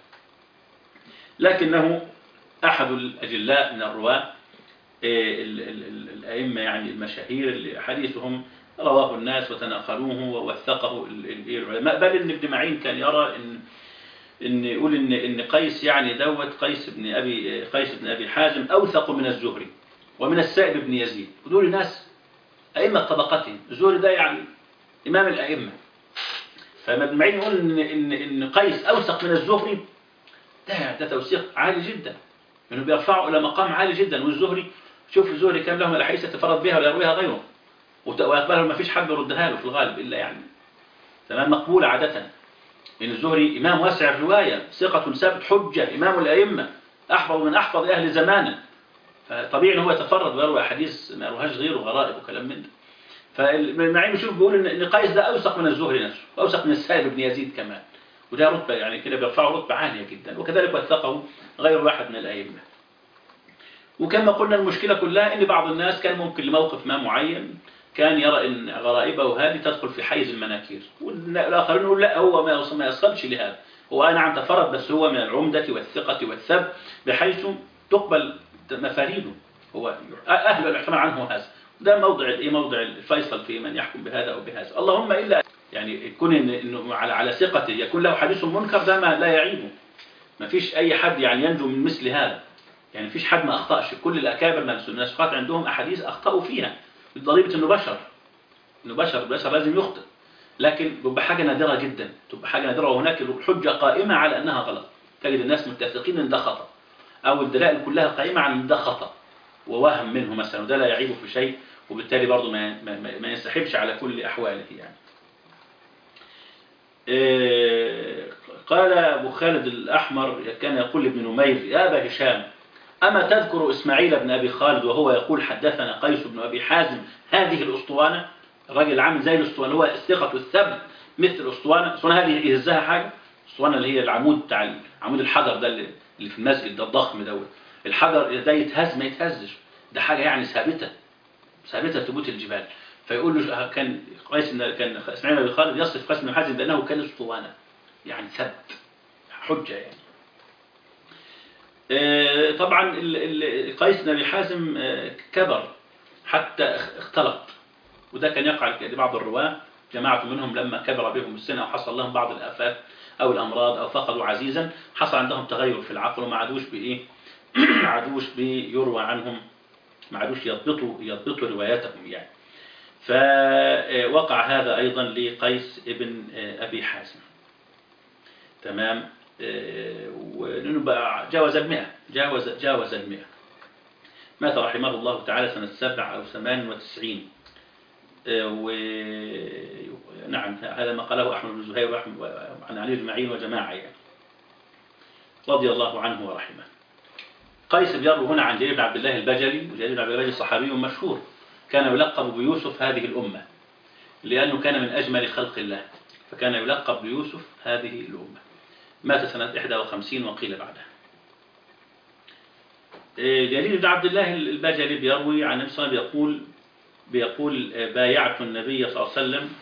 Speaker 2: لكنه أحد الأجلاء من الرواة إيه، ال- ال- ال- الأئمة يعني المشاهير اللي حديثهم رواه الناس وتناقلوه ووثقه ال- ال- العلماء بل ابن ابن معين كان يرى ان ان يقول ان ان قيس يعني دوت قيس بن ابي قيس بن ابي حازم اوثق من الزهري ومن السائب بن يزيد ودول ناس ائمه طبقتهم الزهري ده يعني امام الائمه فما ابن معين يقول ان ان ان قيس اوثق من الزهري ده ده توثيق عالي جدا انه بيرفعه الى مقام عالي جدا والزهري شوف الزهري كم له من الاحاديث يتفرد بها ولا يرويها غيره وت- ويقبلها ما فيش حد يردها له في الغالب الا يعني تمام مقبول عاده لان الزهري امام واسع الروايه ثقه ثابت حجه امام الائمه احفظ من احفظ اهل زمانه فطبيعي ان هو يتفرد ويروي احاديث ما يرويهاش غيره غرائب وكلام من ده فالمعين بيشوف بيقول ان إن قيس ده اوثق من الزهري نفسه واوثق من السائب بن يزيد كمان وده رتبه يعني كده بيرفعه رتبه عاليه جدا وكذلك وثقه غير واحد من الائمه وكما قلنا المشكلة كلها ان بعض الناس كان ممكن لموقف ما معين كان يرى ان غرائبه هذه تدخل في حيز المناكير والاخرين يقول لا هو ما يص- ما يصلش لهذا هو انا نعم تفرد بس هو من العمدة والثقة والثب بحيث تقبل مفاريده هو اهل الاحتمال عنه هذا ده موضع الايه موضع الفيصل في من يحكم بهذا او بهذا اللهم الا يعني يكون إن- انه على على ثقته يكون له حديث منكر ده ما لا يعيبه ما فيش اي حد يعني ينجو من مثل هذا يعني فيش حد ما اخطاش كل الاكابر من النسخات عندهم احاديث اخطاوا فيها بضريبه انه بشر انه بشر بشر لازم يخطئ لكن بتبقى حاجه نادره جدا تبقى حاجه نادره وهناك الحجه قائمه على انها غلط تجد الناس متفقين ان ده خطا او الدلائل كلها قائمه على ان ده خطا ووهم منه مثلا وده لا يعيبه في شيء وبالتالي برضه ما, ما, ما- ما ينسحبش على كل احواله يعني إيه، قال أبو خالد الأحمر كان يقول لابن نمير يا أبا هشام أما تذكر إسماعيل بن أبي خالد وهو يقول حدثنا قيس بن أبي حازم هذه الأسطوانة الراجل عامل زي الأسطوانة هو الثقة والثبت مثل الأسطوانة الأسطوانة هذه يهزها حاجة الأسطوانة اللي هي العمود بتاع عمود الحجر ده اللي اللي في المسجد ده الضخم دوت الحجر ده يتهز ما يتهزش ده حاجة يعني ثابتة ثابتة ثبوت الجبال فيقول له كان قيس بن- كان اسماعيل بن أبي خالد يصف قيس بن حازم بأنه كان أسطوانة يعني ثبت حجة يعني آه، طبعا ال- ال- قيس بن أبي حازم آه، كبر حتى اخ- اختلط وده كان يقع لبعض الرواة جماعة منهم لما كبر بهم السن أو حصل لهم بعض الآفات أو الأمراض أو فقدوا عزيزا حصل عندهم تغير في العقل وما عادوش بإيه ما عادوش بيروى عنهم ما عادوش يضبطوا يضبطوا رواياتهم يعني فوقع هذا أيضا لقيس ابن أبي حازم تمام آه، ولأنه بقى جاوز المئة جاوز جاوز المئة مات رحمه الله تعالى سنة سبع أو ثمان وتسعين آه، و نعم هذا ما قاله أحمد بن زهير وأحمد عن علي بن معين وجماعة يعني رضي الله عنه ورحمه قيس بيروي هنا عن جرير بن عبد الله البجلي وجرير بن عبد الله البجلي صحابي مشهور كان يلقب بيوسف هذه الأمة لأنه كان من أجمل خلق الله فكان يلقب بيوسف هذه الأمة مات سنة 51 وقيل بعدها إيه، جرير بن عبد الله البجلي بيروي عن النبي صلى الله عليه وسلم بيقول بيقول آه، بايعت النبي صلى الله عليه وسلم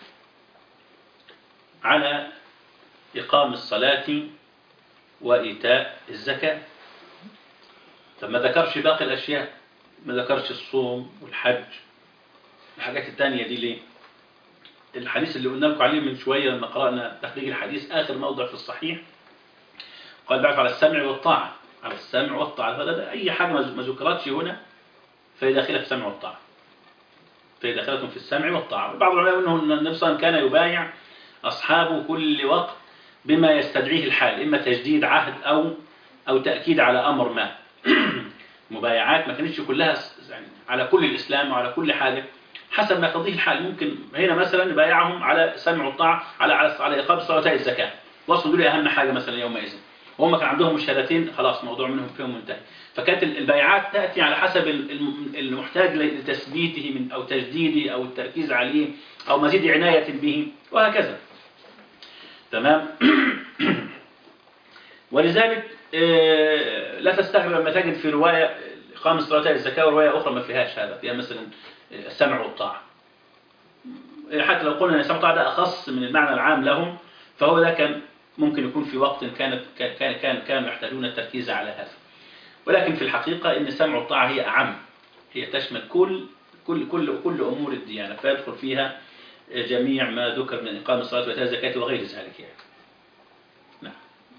Speaker 2: على إقام الصلاة وإيتاء الزكاة طب ما ذكرش باقي الأشياء ما ذكرش الصوم والحج الحاجات التانية دي ليه الحديث اللي قلنا لكم عليه من شوية لما قرأنا تخريج الحديث آخر موضع في الصحيح قال بعث على السمع والطاعة على السمع والطاعة فده ده أي حاجة ما ما ذكرتش هنا فهي داخلة في السمع والطاعة فهي داخلة في السمع والطاعة بعض العلماء أنه النبي صلى الله عليه وسلم كان يبايع أصحابه كل وقت بما يستدعيه الحال إما تجديد عهد أو أو تأكيد على أمر ما مبايعات ما كانتش كلها س- يعني على كل الإسلام وعلى كل حاجة حسب ما يقتضيه الحال ممكن هنا مثلا يبايعهم على سمع والطاعة على على على إقامة الصلاة وإيتاء الزكاة وصلوا دول أهم حاجة مثلا يومئذ وهم كان عندهم الشهادتين خلاص موضوع منهم فيهم منتهي فكانت ال- البيعات تأتي على حسب ال- الم- المحتاج لتثبيته من أو تجديده أو التركيز عليه أو مزيد عناية به وهكذا تمام ولذلك آه، لا تستغرب لما تجد في رواية إقامة الصلاة الزكاة ورواية أخرى ما فيهاش هذا فيها مثلا آه، السمع والطاعة حتى لو قلنا أن السمع والطاعة ده أخص من المعنى العام لهم فهو ده كان ممكن يكون في وقت كانت كان كان كانوا يحتاجون التركيز على هذا ولكن في الحقيقة أن السمع والطاعة هي أعم هي تشمل كل كل كل كل أمور الديانة فيدخل فيها جميع ما ذكر من إقامة الصلاة وإيتاء الزكاة وغير ذلك يعني. نعم.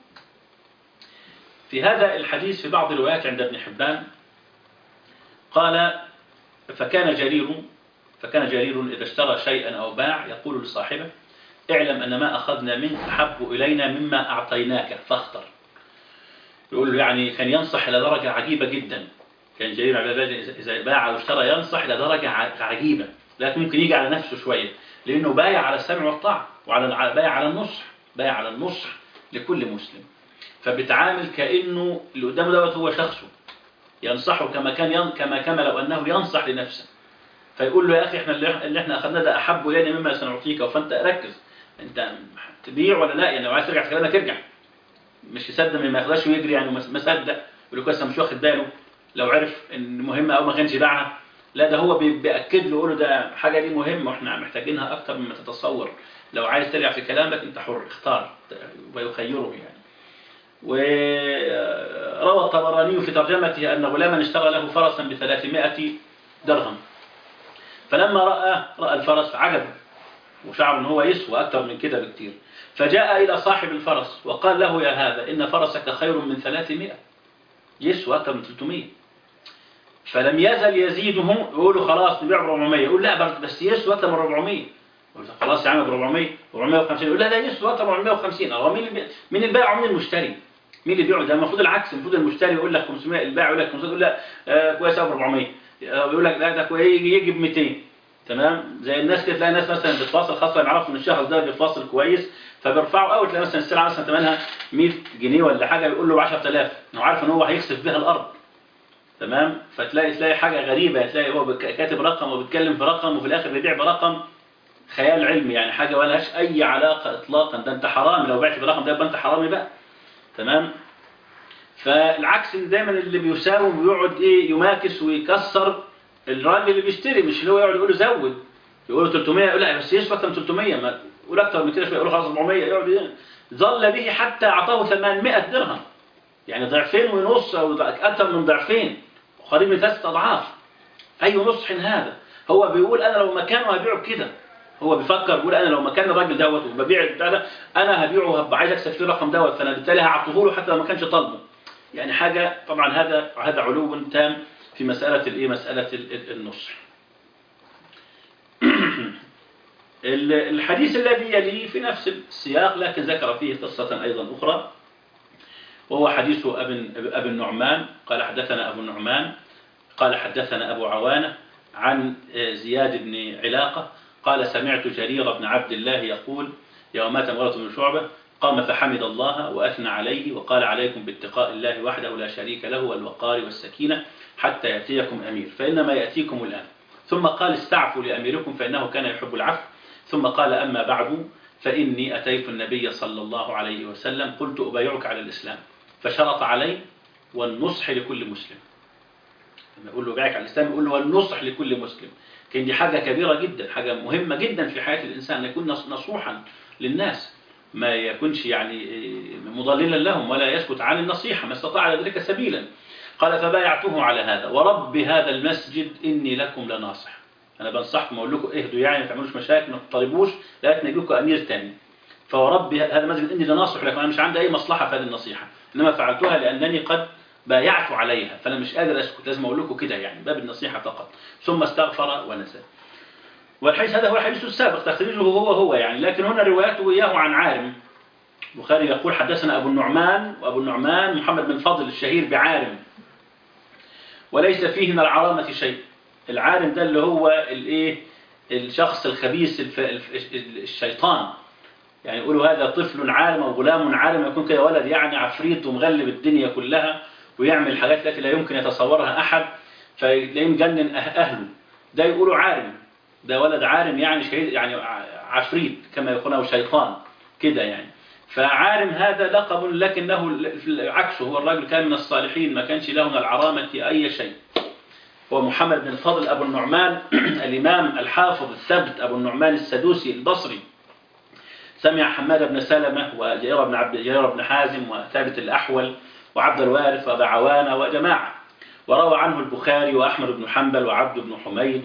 Speaker 2: في هذا الحديث في بعض الروايات عند ابن حبان قال فكان جرير فكان جرير إذا اشترى شيئا أو باع يقول لصاحبه اعلم أن ما أخذنا منك أحب إلينا مما أعطيناك فاختر يقول له يعني كان ينصح إلى درجة عجيبة جدا كان جرير على ذلك إذا باع أو اشترى ينصح إلى درجة ع- عجيبة لكن ممكن يجي على نفسه شوية لأنه بايع على السمع والطاعة وعلى بايع على النصح بايع على النصح لكل مسلم فبتعامل كأنه اللي قدامه دوت هو شخصه ينصحه كما كان ين... كما كما لو أنه ينصح لنفسه فيقول له يا أخي احنا اللي, اللي احنا أخذناه ده أحب إلينا مما سنعطيك فأنت ركز أنت تبيع ولا لا يعني لو عايز ترجع في كلامك ارجع مش يصدق ما ياخدهاش ويجري يعني ما صدق يقول له كويس مش واخد باله لو عرف ان مهمه او ما كانش باعها لا ده هو بي- بيأكد له يقول له ده حاجه دي مهمه واحنا محتاجينها اكتر مما تتصور لو عايز ترجع في كلامك انت حر اختار ويخيره يعني وروى الطبراني في ترجمته أن غلاما اشترى له فرسا ب 300 درهم فلما رأى رأى الفرس عجبه وشعر ان هو يسوى أكثر من كده بكتير فجاء إلى صاحب الفرس وقال له يا هذا إن فرسك خير من 300 يسوى أكثر من 300 فلم يزل يزيدهم يقولوا خلاص نبيع ب 400 يقول لا برضه بس يسوى أكثر من 400 يقول خلاص يا عم ب 400 450 يقول لا لا يسوى أكثر من 450 هو مين اللي بي- مين البائع ومين المشتري مين اللي بيبيعه ده المفروض العكس المفروض المشتري يقول لك 500 البائع يقول لك 500 يقول لا آه كويس قوي ب 400 آه، يقول لك لا ده كويس يجي يجي ب 200 تمام زي الناس كده تلاقي ناس مثلا بتفاصل خاصه يعرفوا ان الشخص ده بيفاصل كويس فبيرفعوا قوي تلاقي مثلا السلعه مثلا ثمنها 100 جنيه ولا حاجه يقول له ب 10000 هو عارف ان هو هيكسب بيها الارض تمام فتلاقي تلاقي حاجه غريبه تلاقي هو بك- كاتب رقم وبيتكلم في رقم وفي الاخر بيبيع برقم خيال علمي يعني حاجه ما لهاش اي علاقه اطلاقا ده انت حرامي لو بعت بالرقم ده يبقى انت حرامي بقى تمام فالعكس إن دايما اللي بيساوم ويقعد ايه يماكس ويكسر الراجل اللي بيشتري مش اللي هو يقعد يقول له زود يقول له 300 يقول لا بس يسوى اكتر من 300 ما يقول اكتر من كده شويه يقول له خلاص 400 يقعد ي- ظل به حتى اعطاه 800 درهم يعني ضعفين ونص او اكثر من ضعفين قريب من ثلاثه اضعاف اي نصح هذا هو بيقول انا لو مكانه هبيعه بكده هو بيفكر بيقول انا لو مكان الراجل دوت وببيع البتاع ده انا هبيعه وهبقى عايز اكسب فيه الرقم دوت فانا بالتالي هعطيه له حتى لو ما كانش طالبه يعني حاجه طبعا هذا هذا علو تام في مساله الايه مساله ال- ال- النصح ال- الحديث الذي يليه في نفس السياق لكن ذكر فيه قصة أيضا أخرى وهو حديث أبي أبي النعمان قال حدثنا أبو النعمان قال حدثنا أبو عوانة عن زياد بن علاقة قال سمعت جرير بن عبد الله يقول يوم مات مغيرة بن شعبة قام فحمد الله وأثنى عليه وقال عليكم باتقاء الله وحده لا شريك له والوقار والسكينة حتى يأتيكم أمير فإنما يأتيكم الآن ثم قال استعفوا لأميركم فإنه كان يحب العفو ثم قال أما بعد فإني أتيت النبي صلى الله عليه وسلم قلت أبايعك على الإسلام فشرط علي والنصح لكل مسلم لما يقول له بايعك على الإسلام يقول له والنصح لكل مسلم كان دي حاجة كبيرة جدا حاجة مهمة جدا في حياة الإنسان أن يكون نص- نصوحا للناس ما يكونش يعني مضللا لهم ولا يسكت عن النصيحة ما استطاع ذلك سبيلا قال فبايعته على هذا ورب هذا المسجد إني لكم لناصح أنا بنصحكم أقول لكم اهدوا يعني ما تعملوش مشاكل ما تطالبوش لكن يجي لكم أمير تاني فورب هذا المسجد إني لناصح لكم أنا مش عندي أي مصلحة في هذه النصيحة إنما فعلتها لأنني قد بايعت عليها فأنا مش قادر أسكت لازم أقول لكم كده يعني باب النصيحة فقط ثم استغفر ونزل والحديث هذا هو الحديث السابق تخريجه هو هو يعني لكن هنا روايته إياه عن عارم البخاري يقول حدثنا أبو النعمان وأبو النعمان محمد بن فضل الشهير بعارم وليس فيه من العرامة شيء العارم ده اللي هو الايه الشخص الخبيث الف... الف... الشيطان يعني يقولوا هذا طفل عالم أو غلام عالم يكون كده ولد يعني عفريت ومغلب الدنيا كلها ويعمل حاجات التي لا يمكن يتصورها أحد فتلاقيه مجنن أه- أهله ده يقولوا عالم ده ولد عالم يعني شهيد يعني ع- عفريت كما يقول أو شيطان كده يعني فعالم هذا لقب لكنه ل- عكسه هو الرجل كان من الصالحين ما كانش له من العرامة أي شيء هو محمد بن فضل أبو النعمان الإمام الحافظ الثبت أبو النعمان السدوسي البصري سمع حماد بن سلمة وجرير بن عبد جرير بن حازم وثابت الأحول وعبد الوارث وأبا عوانة وجماعة وروى عنه البخاري وأحمد بن حنبل وعبد بن حميد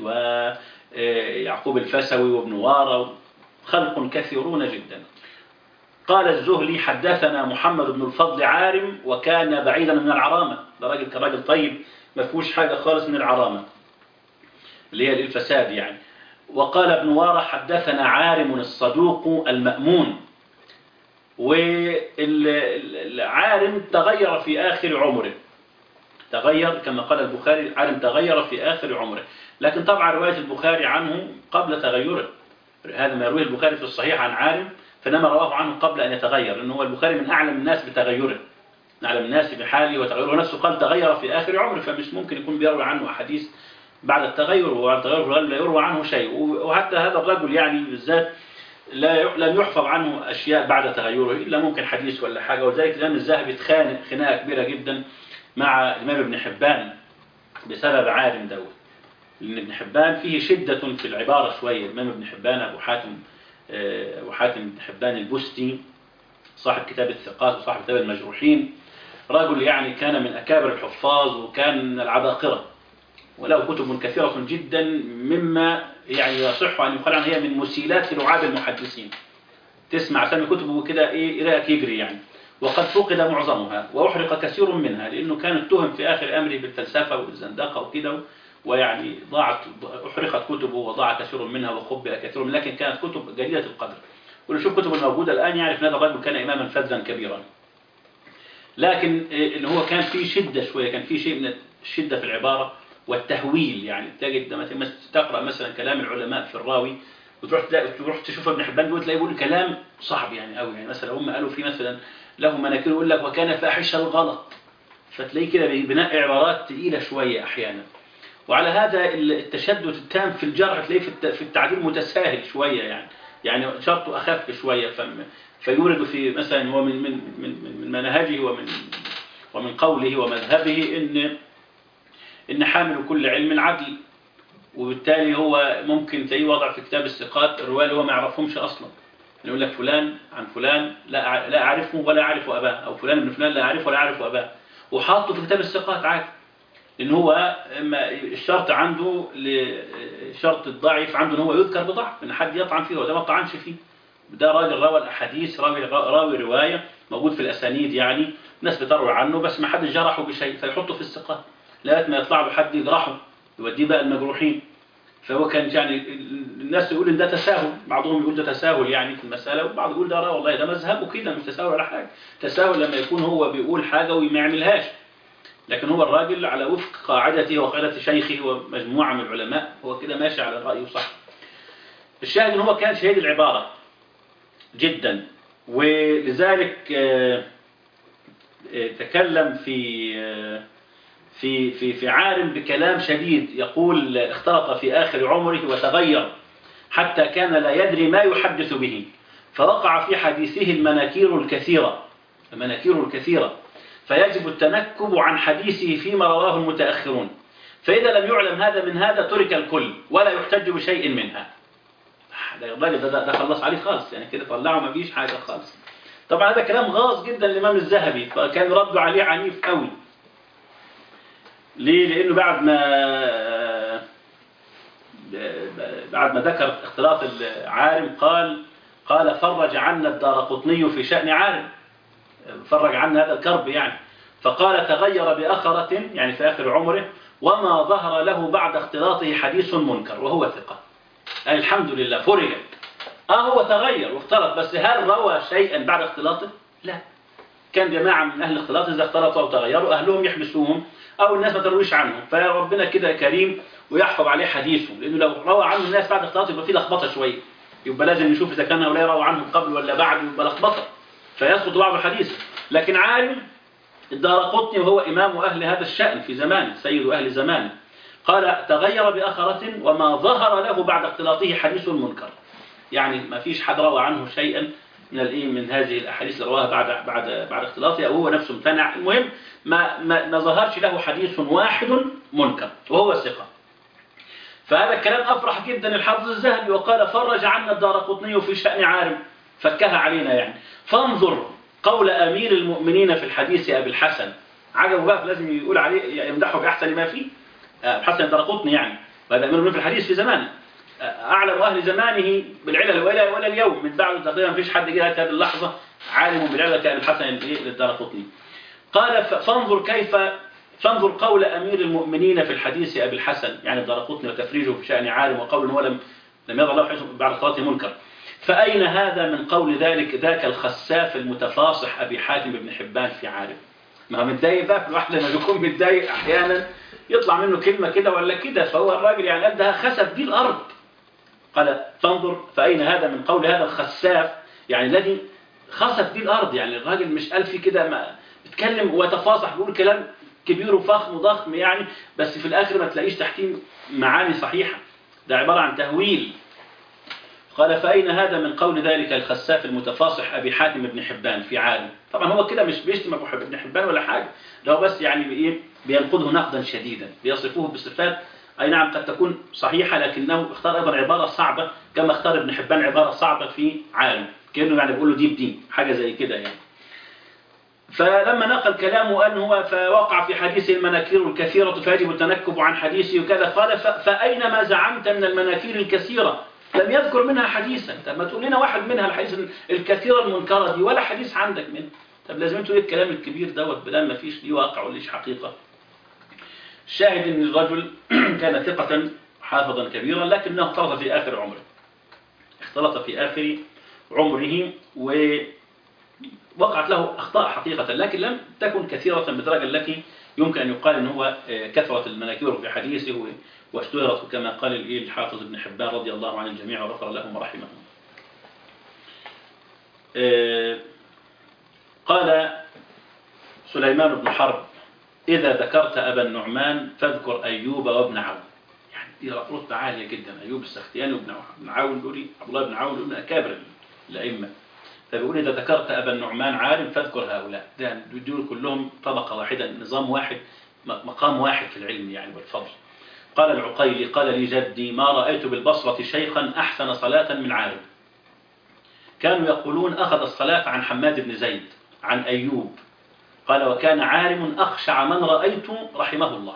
Speaker 2: ويعقوب الفسوي وابن وارى خلق كثيرون جدا قال الزهلي حدثنا محمد بن الفضل عارم وكان بعيدا من العرامة ده راجل كان راجل طيب ما فيهوش حاجة خالص من العرامة اللي هي الفساد يعني وقال ابن وارى حدثنا عارم الصدوق المأمون والعارم تغير في آخر عمره تغير كما قال البخاري عارم تغير في آخر عمره لكن طبعا رواية البخاري عنه قبل تغيره هذا ما يرويه البخاري في الصحيح عن عارم فإنما رواه عنه قبل أن يتغير لأنه هو البخاري من أعلم الناس بتغيره من أعلم الناس بحاله وتغيره نفسه قال تغير في آخر عمره فمش ممكن يكون بيروي عنه أحاديث بعد التغير وبعد التغير الرجل لا يروى عنه شيء وحتى هذا الرجل يعني بالذات لا لم يحفظ عنه أشياء بعد تغيره إلا ممكن حديث ولا حاجة ولذلك الإمام الذهبي اتخانق خناقة كبيرة جدا مع الإمام ابن حبان بسبب عالم دوت لأن ابن حبان فيه شدة في العبارة شوية الإمام ابن حبان أبو حاتم أبو حاتم بن حبان البستي صاحب كتاب الثقات وصاحب كتاب المجروحين رجل يعني كان من أكابر الحفاظ وكان من العباقرة وله كتب كثيرة جدا مما يعني يصح أن يقال عنها هي من مسيلات لعاب المحدثين تسمع أسامي كتبه كده إيه رأيك يجري يعني وقد فقد معظمها وأحرق كثير منها لأنه كان اتهم في آخر أمره بالفلسفة والزندقة وكده ويعني ضاعت أحرقت كتبه وضاع كثير منها وخبئ كثير منها لكن كانت كتب جليلة القدر واللي يشوف كتب الموجودة الآن يعرف أن هذا الرجل كان إماما فذا كبيرا لكن إن هو كان في شدة شوية كان في شيء من الشدة في العبارة والتهويل يعني تجد لما تقرأ مثلا كلام العلماء في الراوي وتروح تلاقي تروح تشوف ابن حبان دول تلاقيه بيقول كلام صعب يعني قوي يعني مثلا هم قالوا في مثلا له مناكير يقول لك وكان فاحش الغلط فتلاقيه كده بناء عبارات تقيلة شوية أحيانا وعلى هذا التشدد التام في الجرح تلاقيه في في التعديل متساهل شوية يعني يعني شرطه أخف شوية فم فيورد في مثلا هو من من من من منهجه ومن ومن قوله ومذهبه ان ان حامل كل علم عدل وبالتالي هو ممكن تلاقيه وضع في كتاب الثقات الروايه اللي هو ما يعرفهمش اصلا يقول لك فلان عن فلان لا لا اعرفه ولا اعرف اباه او فلان ابن فلان لا اعرفه ولا اعرف اباه وحاطه في كتاب الثقات عادي لان هو الشرط عنده شرط الضعيف عنده ان هو يذكر بضعف ان حد يطعن فيه وده ما طعنش فيه ده راجل روى الاحاديث راوي راوي روايه موجود في الاسانيد يعني الناس بتروي عنه بس ما حدش جرحه بشيء فيحطه في الثقات لغايه ما يطلع له حد يجرحه يوديه بقى المجروحين فهو كان يعني الناس يقول ان ده تساهل بعضهم يقول ده تساهل يعني في المساله وبعض يقول ده والله ده مذهبه كده مش تساهل ولا حاجه تساهل لما يكون هو بيقول حاجه وما يعملهاش لكن هو الراجل على وفق قاعدته وقاعده شيخه ومجموعه من العلماء هو كده ماشي على رايه صح الشاهد ان هو كان شهيد العباره جدا ولذلك تكلم في في في في عارم بكلام شديد يقول اختلط في آخر عمره وتغير حتى كان لا يدري ما يحدث به فوقع في حديثه المناكير الكثيرة المناكير الكثيرة فيجب التنكب عن حديثه فيما رواه المتأخرون فإذا لم يعلم هذا من هذا ترك الكل ولا يحتج بشيء منها ده الراجل ده, ده, ده خلص عليه خالص يعني كده طلعه ما فيش حاجة خالص طبعا هذا كلام غاص جدا الإمام الذهبي فكان رده عليه عنيف قوي ليه لأنه بعد ما بعد ما ذكر اختلاط العارم قال قال فرج عنا الدار قطني في شأن عارم فرج عنا هذا الكرب يعني فقال تغير بأخرة يعني في آخر عمره وما ظهر له بعد اختلاطه حديث منكر وهو ثقة الحمد لله فرجت اه هو تغير واختلط بس هل روى شيئا بعد اختلاطه لا كان جماعة من أهل الاختلاط إذا اختلطوا أو تغيروا أهلهم يحبسوهم أو الناس ما ترويش عنهم فربنا كده كريم ويحفظ عليه حديثه لأنه لو روى عنه الناس بعد اختلاطه يبقى في لخبطة شوية يبقى لازم نشوف إذا كان هؤلاء روى عنهم قبل ولا بعد يبقى لخبطة فيسقط بعض الحديث لكن عالم الدار قطني وهو إمام أهل هذا الشأن في زمانه سيد أهل زمانه قال تغير بأخرة وما ظهر له بعد اختلاطه حديث منكر يعني ما فيش حد روى عنه شيئا من الايه من هذه الاحاديث اللي رواها بعد بعد بعد اختلاطه او هو نفسه امتنع المهم ما ما, ما ظهرش له حديث واحد منكر وهو ثقه فهذا الكلام افرح جدا الحافظ الذهبي وقال فرج عنا الدار قطني في شان عارم فكها علينا يعني فانظر قول امير المؤمنين في الحديث ابي الحسن عجبه بقى لازم يقول عليه يمدحه باحسن ما فيه الحسن الدار قطني يعني وهذا امير المؤمنين في الحديث في زمانه أعلم أهل زمانه بالعلل ولا ولا اليوم من بعده تقريبا ما فيش حد جه هذه اللحظة عالم بالعلل كان الحسن للدارقطني قال فانظر كيف فانظر قول أمير المؤمنين في الحديث أبي الحسن يعني الدارقطني وتفريجه في شأن عالم وقول هو لم لم يضع له حديث بعد صلاته منكر فأين هذا من قول ذلك ذاك الخساف المتفاصح أبي حاتم بن حبان في عالم ما هو متضايق بقى في الواحد لما بيكون متضايق أحيانا يطلع منه كلمة كده ولا كده فهو الراجل يعني قال ده خسف بيه الأرض قال فانظر فأين هذا من قول هذا الخساف يعني الذي خسف به الأرض يعني الراجل مش قال فيه كده ما بيتكلم ويتفاصح بيقول كلام كبير وفخم وضخم يعني بس في الآخر ما تلاقيش تحتيه معاني صحيحة ده عبارة عن تهويل قال فأين هذا من قول ذلك الخساف المتفاصح أبي حاتم بن حبان في عالم طبعا هو كده مش بيشتم أبو ابن حبان ولا حاجة ده هو بس يعني بإيه بينقده نقدا شديدا بيصفوه بصفات أي نعم قد تكون صحيحة لكنه اختار أيضا عبارة صعبة كما اختار ابن حبان عبارة صعبة في عالم كأنه يعني بيقول له دي بدين حاجة زي كده يعني فلما نقل كلامه أن هو فوقع في حديث المناكير الكثيرة فيجب التنكب عن حديثه وكذا قال ف- فأين ما زعمت من المناكير الكثيرة لم يذكر منها حديثا طب ما تقول لنا واحد منها الحديث الكثيرة المنكرة دي ولا حديث عندك منه طب لازم تقول إيه الكلام الكبير دوت بدل ما فيش ليه واقع وليش حقيقة الشاهد ان الرجل كان ثقة حافظا كبيرا لكنه اختلط في آخر عمره اختلط في آخر عمره ووقعت له أخطاء حقيقة لكن لم تكن كثيرة بالدرجة التي يمكن أن يقال أن هو آه، كثرت المناكير في حديثه واشتهرت كما قال الإيه الحافظ ابن حبان رضي الله عن الجميع وغفر لهم ورحمهم آه، قال سليمان بن حرب إذا ذكرت أبا النعمان فاذكر أيوب وابن عون يعني دي رتبة عالية جدا أيوب السختياني وابن ابن عون بيقول عبد الله بن عون من أكابر الأئمة فبيقول إذا ذكرت أبا النعمان عالم فاذكر هؤلاء ده دول كلهم طبقة واحدة نظام واحد مقام واحد في العلم يعني والفضل قال العقيلي قال لي جدي ما رأيت بالبصرة شيخا أحسن صلاة من عالم كانوا يقولون أخذ الصلاة عن حماد بن زيد عن أيوب قال وكان عالم أخشع من رأيت رحمه الله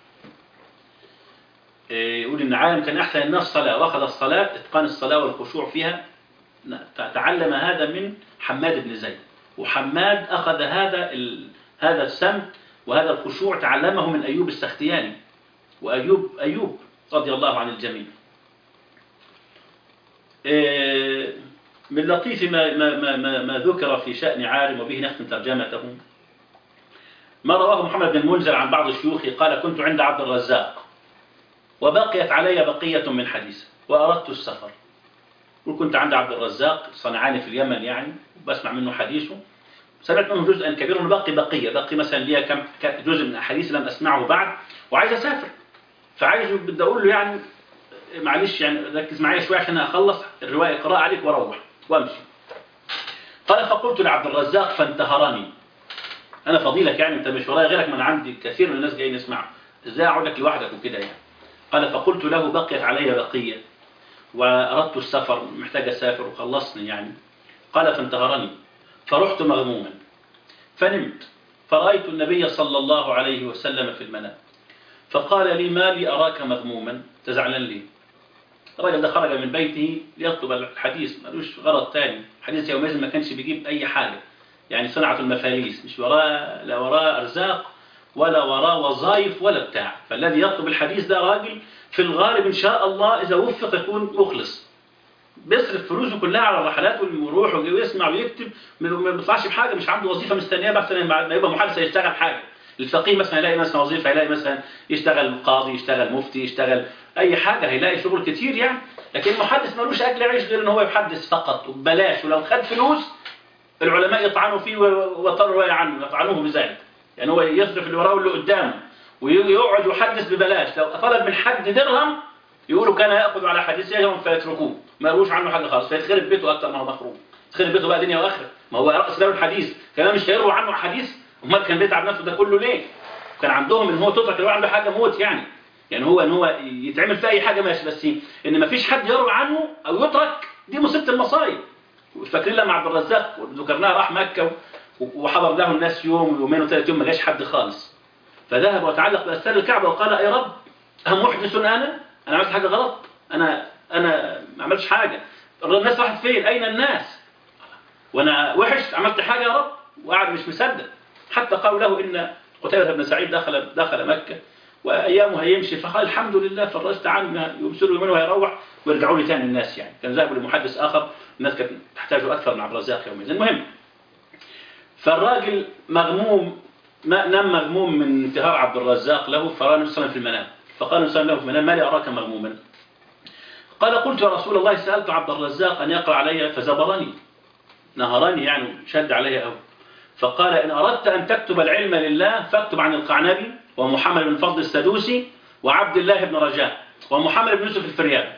Speaker 2: إيه، يقول إن عالم كان أحسن الناس صلاة وأخذ الصلاة إتقان الصلاة والخشوع فيها تعلم هذا من حماد بن زيد وحماد أخذ هذا ال... هذا السمت وهذا الخشوع تعلمه من أيوب السختياني وأيوب أيوب رضي الله عن الجميع إيه، من لطيف ما, ما, ما, ما, ما ذكر في شأن عالم وبه نختم ترجمته ما رواه محمد بن المنذر عن بعض شيوخه قال كنت عند عبد الرزاق وبقيت علي بقية من حديث وأردت السفر وكنت عند عبد الرزاق صنعاني في اليمن يعني بسمع منه حديثه سمعت منه جزءا كبيرا وباقي بقية باقي مثلا لي كم كم- جزء من أحاديث لم أسمعه بعد وعايز أسافر فعايز بدي أقول له يعني معلش يعني ركز معايا شوية عشان أخلص الرواية قراءة عليك وأروح وأمشي قال فقلت لعبد الرزاق فانتهرني أنا فضيلك يعني أنت مش ورايا غيرك من عندي كثير من الناس جايين يسمعوا إزاي أقعد لك لوحدك وكده يعني قال فقلت له بقيت علي بقية وأردت السفر محتاج أسافر وخلصني يعني قال فانتهرني فرحت مغموما فنمت فرأيت النبي صلى الله عليه وسلم في المنام فقال لي ما لي أراك مغموما تزعلان لي الراجل ده خرج من بيته ليطلب الحديث ملوش غرض تاني حديث يومئذ ما كانش بيجيب أي حاجة يعني صنعة المفاليس مش وراه لا وراه أرزاق ولا وراه وظائف ولا بتاع فالذي يطلب الحديث ده راجل في الغالب إن شاء الله إذا وفق يكون مخلص بيصرف فلوسه كلها على الرحلات ويروح ويسمع ويكتب ما ما بيطلعش بحاجه مش عنده وظيفه مستنياه بس ما يبقى محادثه يشتغل حاجه الفقيه مثلا يلاقي مثلا وظيفه يلاقي مثلا يشتغل قاضي يشتغل مفتي يشتغل اي حاجه هيلاقي شغل كتير يعني لكن المحدث ملوش اجل يعيش غير ان هو يحدث فقط وببلاش ولو خد فلوس العلماء يطعنوا فيه وطروا عنه يطعنوه بذلك يعني هو يصرف اللي وراه واللي قدامه ويقعد يحدث ببلاش لو طلب من حد درهم يقولوا كان ياخذ على حديثهم فيتركوه ما يقولوش عنه حاجه خالص فيتخرب بيته اكتر ما هو مخروب يتخرب بيته بقى دنيا واخره ما هو راس باب الحديث كمان مش هيروى عنه حديث امال كان بيتعب نفسه ده كله ليه كان عندهم ان هو تترك لو عنده حاجه موت يعني يعني هو ان هو يتعمل في اي حاجه ماشي بس ان ما فيش حد يروى عنه او يترك دي مصيبه المصايب فاكرين لما عبد الرزاق ذكرناه راح مكه وحضر له الناس يوم ويومين وثلاث يوم ما جاش حد خالص فذهب وتعلق بأستار الكعبة وقال يا رب أهم محدث أنا أنا عملت حاجة غلط أنا أنا ما عملتش حاجة الناس راحت فين أين الناس وأنا وحش عملت حاجة يا رب وقعد مش مصدق حتى قالوا له إن قتيبة بن سعيد دخل دخل مكة وأيامه هيمشي فقال الحمد لله فرجت عنه يبصروا يومين وهيروح ويرجعوا لي تاني الناس يعني كان ذهبوا لمحدث آخر الناس كانت تحتاجه أكثر من عبد الرزاق يومئذ المهم فالراجل مغموم ما نام مغموم من انتهار عبد الرزاق له فرأى النبي صلى الله عليه وسلم في المنام فقال النبي صلى الله عليه وسلم له في المنام ما لي أراك مغموما قال قلت يا رسول الله سألت عبد الرزاق أن يقرأ علي فزبرني نهرني يعني شد علي أوي فقال إن أردت أن تكتب العلم لله فاكتب عن القعنبي ومحمد بن فضل السدوسي وعبد الله بن رجاء ومحمد بن يوسف الفريابي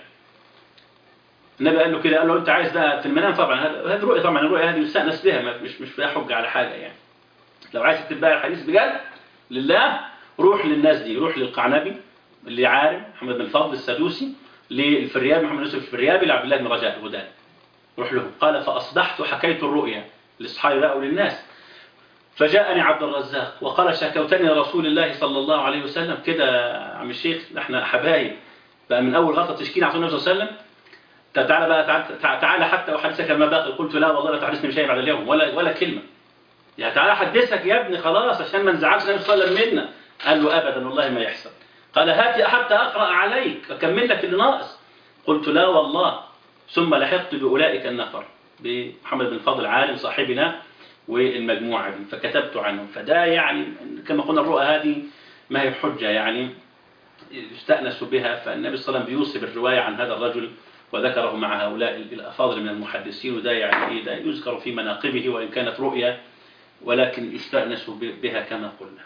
Speaker 2: النبي قال له كده قال له انت عايز ده في المنام طبعا هذه رؤيه طبعا الرؤيه هذه يستانس بها مش مش فيها حجه على حاجه يعني لو عايز تكتب بقى الحديث بجد لله روح للناس دي روح للقعنبي اللي عارم محمد بن فضل السدوسي للفريابي محمد يوسف الفريابي لعبد الله بن رجاء الهداني روح له قال فاصبحت حكيت الرؤيا لاصحابي بقى وللناس فجاءني عبد الرزاق وقال شكوتني لرسول الله صلى الله عليه وسلم كده يا عم الشيخ احنا حبايب بقى من اول غلطه تشكيني على النبي صلى الله عليه وسلم تعالى بقى تعالى, تعالى حتى وحدثك ما باقي قلت لا والله لا تحدثني بشيء بعد اليوم ولا ولا كلمه يعني تعالى حدثك يا ابني خلاص عشان ما نزعلش النبي صلى الله عليه وسلم منا قال له ابدا والله ما يحصل قال هات حتى اقرا عليك اكمل لك اللي ناقص قلت لا والله ثم لحقت باولئك النفر بمحمد بن فضل عالم صاحبنا والمجموعه دي فكتبت عنهم فده يعني كما قلنا الرؤى هذه ما هي حجه يعني يستأنس بها فالنبي صلى الله عليه وسلم بيوصي بالروايه عن هذا الرجل وذكره مع هؤلاء الافاضل من المحدثين وده يعني ايه ده يذكر في مناقبه وان كانت رؤيا ولكن يستأنس بها كما قلنا.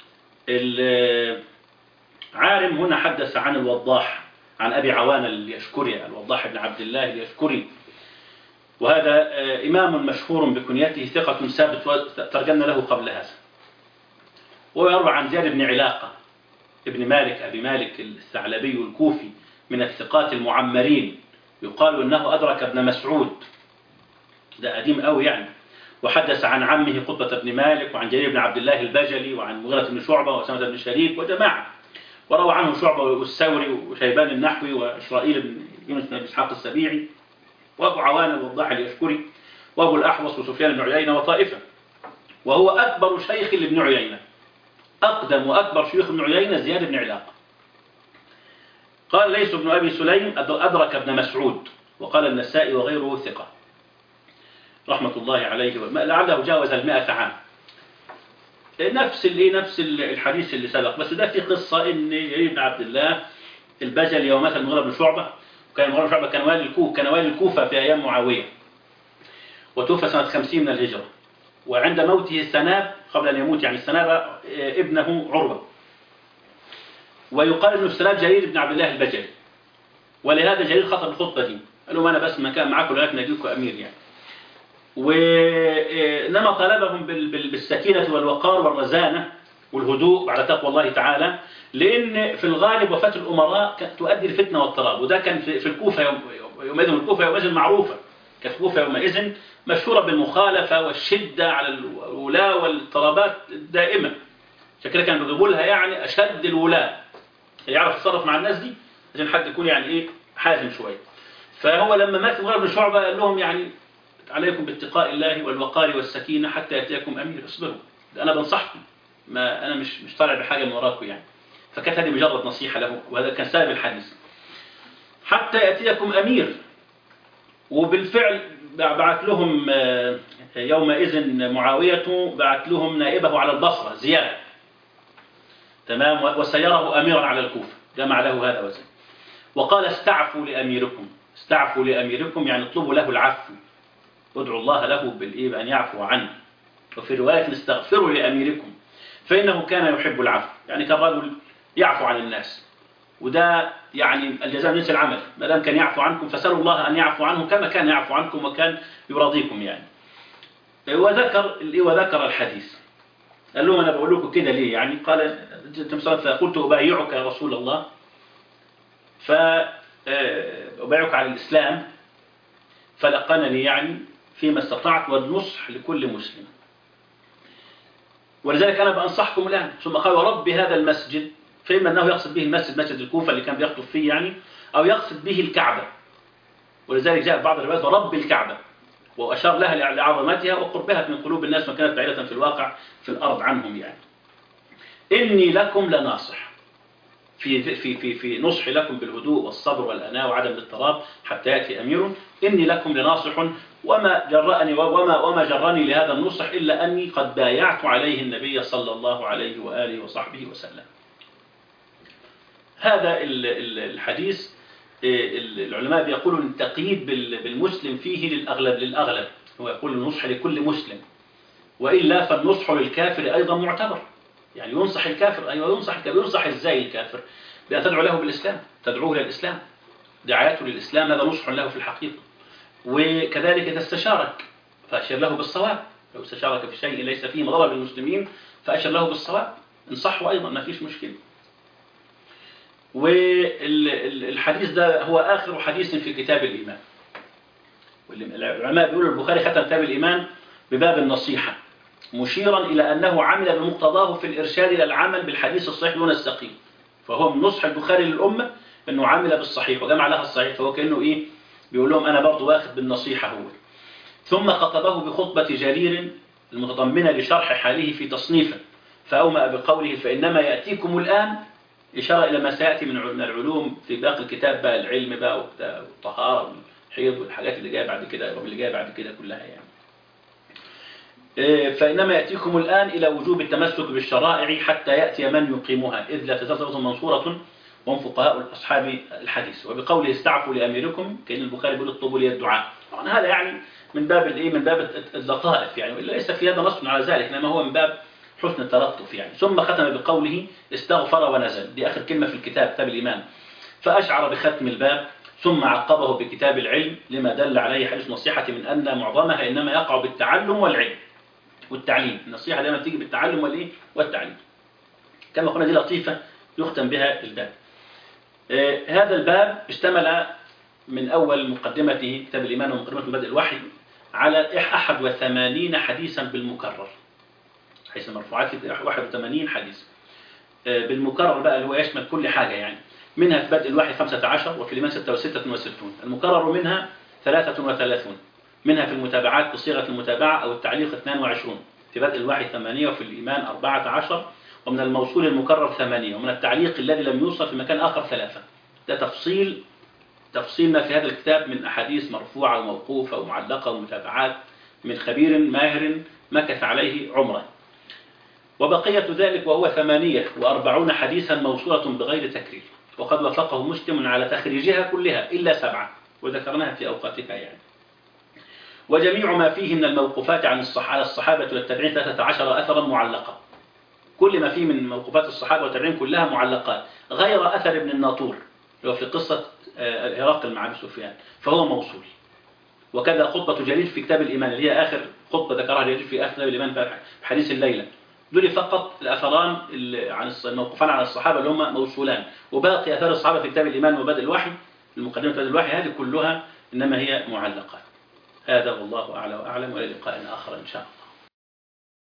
Speaker 2: عارم هنا حدث عن الوضاح عن ابي عوان اليشكري الوضاح بن عبد الله اليشكري وهذا امام مشهور بكنيته ثقة ثابت ترجمنا له قبل هذا. ويروى عن زياد بن علاقة ابن مالك ابي مالك الثعلبي الكوفي من الثقات المعمرين يقال انه ادرك ابن مسعود ده قديم قوي يعني وحدث عن عمه قطبة بن مالك وعن جرير بن عبد الله البجلي وعن مغيرة بن شعبة وأسامة بن شريك وجماعة وروى عنه شعبة والثوري وشيبان النحوي وإسرائيل بن يونس بن إسحاق السبيعي وأبو عوان الوضاح اليشكري وأبو الأحوص وسفيان بن عيينة وطائفة وهو أكبر شيخ لابن عيينة أقدم وأكبر شيوخ ابن عيينة زياد بن علاقة قال ليس بن أبي سليم أدرك ابن مسعود وقال النسائي وغيره ثقة رحمة الله عليه لعله جاوز المائة عام نفس اللي نفس الحديث اللي سبق بس ده في قصة ان يريد بن عبد الله البجلي ومثل مغيرة بن شعبة وكان مغيرة بن شعبة كان والي الكوفة كان والي الكوفة في أيام معاوية وتوفى سنة 50 من الهجرة وعند موته السناب قبل أن يموت يعني السناب ابنه عروة ويقال انه السناب جرير بن عبد الله البجلي ولهذا جرير خطب الخطبة دي قال لهم أنا بس مكان معاكم لكن أجيكم أمير يعني وإنما طلبهم بالسكينة والوقار والرزانة والهدوء بعد تقوى الله تعالى لأن في الغالب وفاة الأمراء كانت تؤدي الفتنة واضطراب وده كان في الكوفة يوم يومئذ الكوفة يومئذ معروفة كانت الكوفة يومئذ مشهورة بالمخالفة والشدة على الولاة والاضطرابات الدائمة عشان كده كانوا بيجيبوا لها يعني أشد الولاة يعرف يتصرف مع الناس دي عشان حد يكون يعني إيه حازم شوية فهو لما مات مغير بن شعبة قال لهم يعني عليكم باتقاء الله والوقار والسكينة حتى يأتيكم أمير اصبروا أنا بنصحكم ما أنا مش مش طالع بحاجة من وراكم يعني فكانت هذه مجرد نصيحة له وهذا كان سبب الحديث حتى يأتيكم أمير وبالفعل بعت لهم يومئذ معاوية بعت لهم نائبه على البصرة زياد تمام وسيره أميرا على الكوفة جمع له هذا وزن وقال استعفوا لأميركم استعفوا لأميركم يعني اطلبوا له العفو ادعوا الله له بالإيه بأن يعفو عنه وفي رواية استغفروا لأميركم فإنه كان يحب العفو يعني كان رجل يعفو عن الناس وده يعني الجزاء من العمل ما دام كان يعفو عنكم فسألوا الله أن يعفو عنه كما كان يعفو عنكم وكان يراضيكم يعني وذكر وذكر الحديث قال لهم أنا بقول لكم كده ليه يعني قال فقلت أبايعك يا رسول الله فأبايعك على الإسلام فلقنني يعني فيما استطعت والنصح لكل مسلم ولذلك أنا بأنصحكم الآن ثم قال ورب هذا المسجد فإما أنه يقصد به المسجد مسجد الكوفة اللي كان بيخطب فيه يعني أو يقصد به الكعبة ولذلك جاء بعض الروايات ورب الكعبة وأشار لها لعظمتها وقربها من قلوب الناس وكانت بعيدة في الواقع في الأرض عنهم يعني إني لكم لناصح في في في في نصح لكم بالهدوء والصبر والأناة وعدم الاضطراب حتى يأتي أمير إني لكم لناصح وما جرأني وما وما جرني لهذا النصح إلا أني قد بايعت عليه النبي صلى الله عليه وآله وصحبه وسلم هذا الحديث العلماء بيقولوا التقييد بالمسلم فيه للأغلب للأغلب هو يقول النصح لكل مسلم وإلا فالنصح للكافر أيضا معتبر يعني ينصح الكافر أيوة ينصح الكافر ينصح إزاي الكافر بأن تدعو له بالإسلام تدعوه للإسلام دعايته للإسلام هذا نصح له في الحقيقة وكذلك إذا استشارك فأشر له بالصواب لو استشارك في شيء ليس فيه مضرر للمسلمين فأشر له بالصواب انصحه أيضا ما فيش مشكلة والحديث ده هو آخر حديث في كتاب الإيمان العلماء بيقولوا البخاري ختم كتاب الإيمان بباب النصيحة مشيرا إلى أنه عمل بمقتضاه في الإرشاد إلى العمل بالحديث الصحيح دون السقيم فهو من نصح البخاري للأمة أنه عمل بالصحيح وجمع لها الصحيح فهو كأنه إيه بيقول لهم أنا برضو واخد بالنصيحة هو ثم خطبه بخطبة جرير المتضمنة لشرح حاله في تصنيفه فأومأ بقوله فإنما يأتيكم الآن إشارة إلى ما سيأتي من من العلوم في باقي الكتاب بقى العلم بقى والطهارة والحيض والحاجات اللي جاية بعد كده واللي جاية بعد كده كلها يعني إيه، فإنما يأتيكم الآن إلى وجوب التمسك بالشرائع حتى يأتي من يقيمها إذ لا تزال منصورة وهم فقهاء أصحاب الحديث وبقوله استعفوا لأميركم كأن البخاري بيقول اطلبوا لي الدعاء طبعا هذا يعني من باب الايه من باب اللطائف يعني ليس في هذا نص على ذلك انما هو من باب حسن التلطف يعني ثم ختم بقوله استغفر ونزل دي اخر كلمه في الكتاب كتاب الايمان فاشعر بختم الباب ثم عقبه بكتاب العلم لما دل عليه حديث النصيحه من ان معظمها انما يقع بالتعلم والعلم والتعليم النصيحه دائما تيجي بالتعلم والايه والتعليم كما قلنا دي لطيفه يختم بها الباب آه هذا الباب اشتمل من أول مقدمته كتاب الإيمان ومقدمة بدء الوحي على 81 حديثا بالمكرر حيث المرفوعات 81 حديث بالمكرر بقى اللي هو يشمل كل حاجة يعني منها في بدء الوحي 15 وفي الإيمان 66 المكرر منها 33 منها في المتابعات بصيغة المتابعة أو التعليق 22 في بدء الوحي 8 وفي الإيمان 14 ومن الموصول المكرر 8 ومن التعليق الذي لم يوصل في مكان آخر ثلاثة ده تفصيل تفصيل ما في هذا الكتاب من أحاديث مرفوعة وموقوفة ومعلقة ومتابعات من خبير ماهر مكث عليه عمره وبقية ذلك وهو ثمانية وأربعون حديثا موصولة بغير تكرير وقد وافقه مسلم على تخريجها كلها إلا سبعة وذكرناها في أوقاتها يعني وجميع ما فيه من الموقوفات عن الصحابة الصحابة والتابعين 13 أثرا معلقة كل ما فيه من موقوفات الصحابة والتابعين كلها معلقات غير أثر ابن الناطور اللي هو في قصة هرقل مع ابي سفيان فهو موصول وكذا خطبة جليل في كتاب الإيمان اللي هي آخر خطبة ذكرها جليل في آخر كتاب الإيمان في حديث الليلة دول فقط الأثران عن الموقوفان على الصحابة اللي هم موصولان وباقي أثار الصحابة في كتاب الإيمان وبدء الوحي المقدمة بدء الوحي هذه كلها إنما هي معلقات هذا والله أعلى وأعلم وإلى لقاء آخر إن شاء الله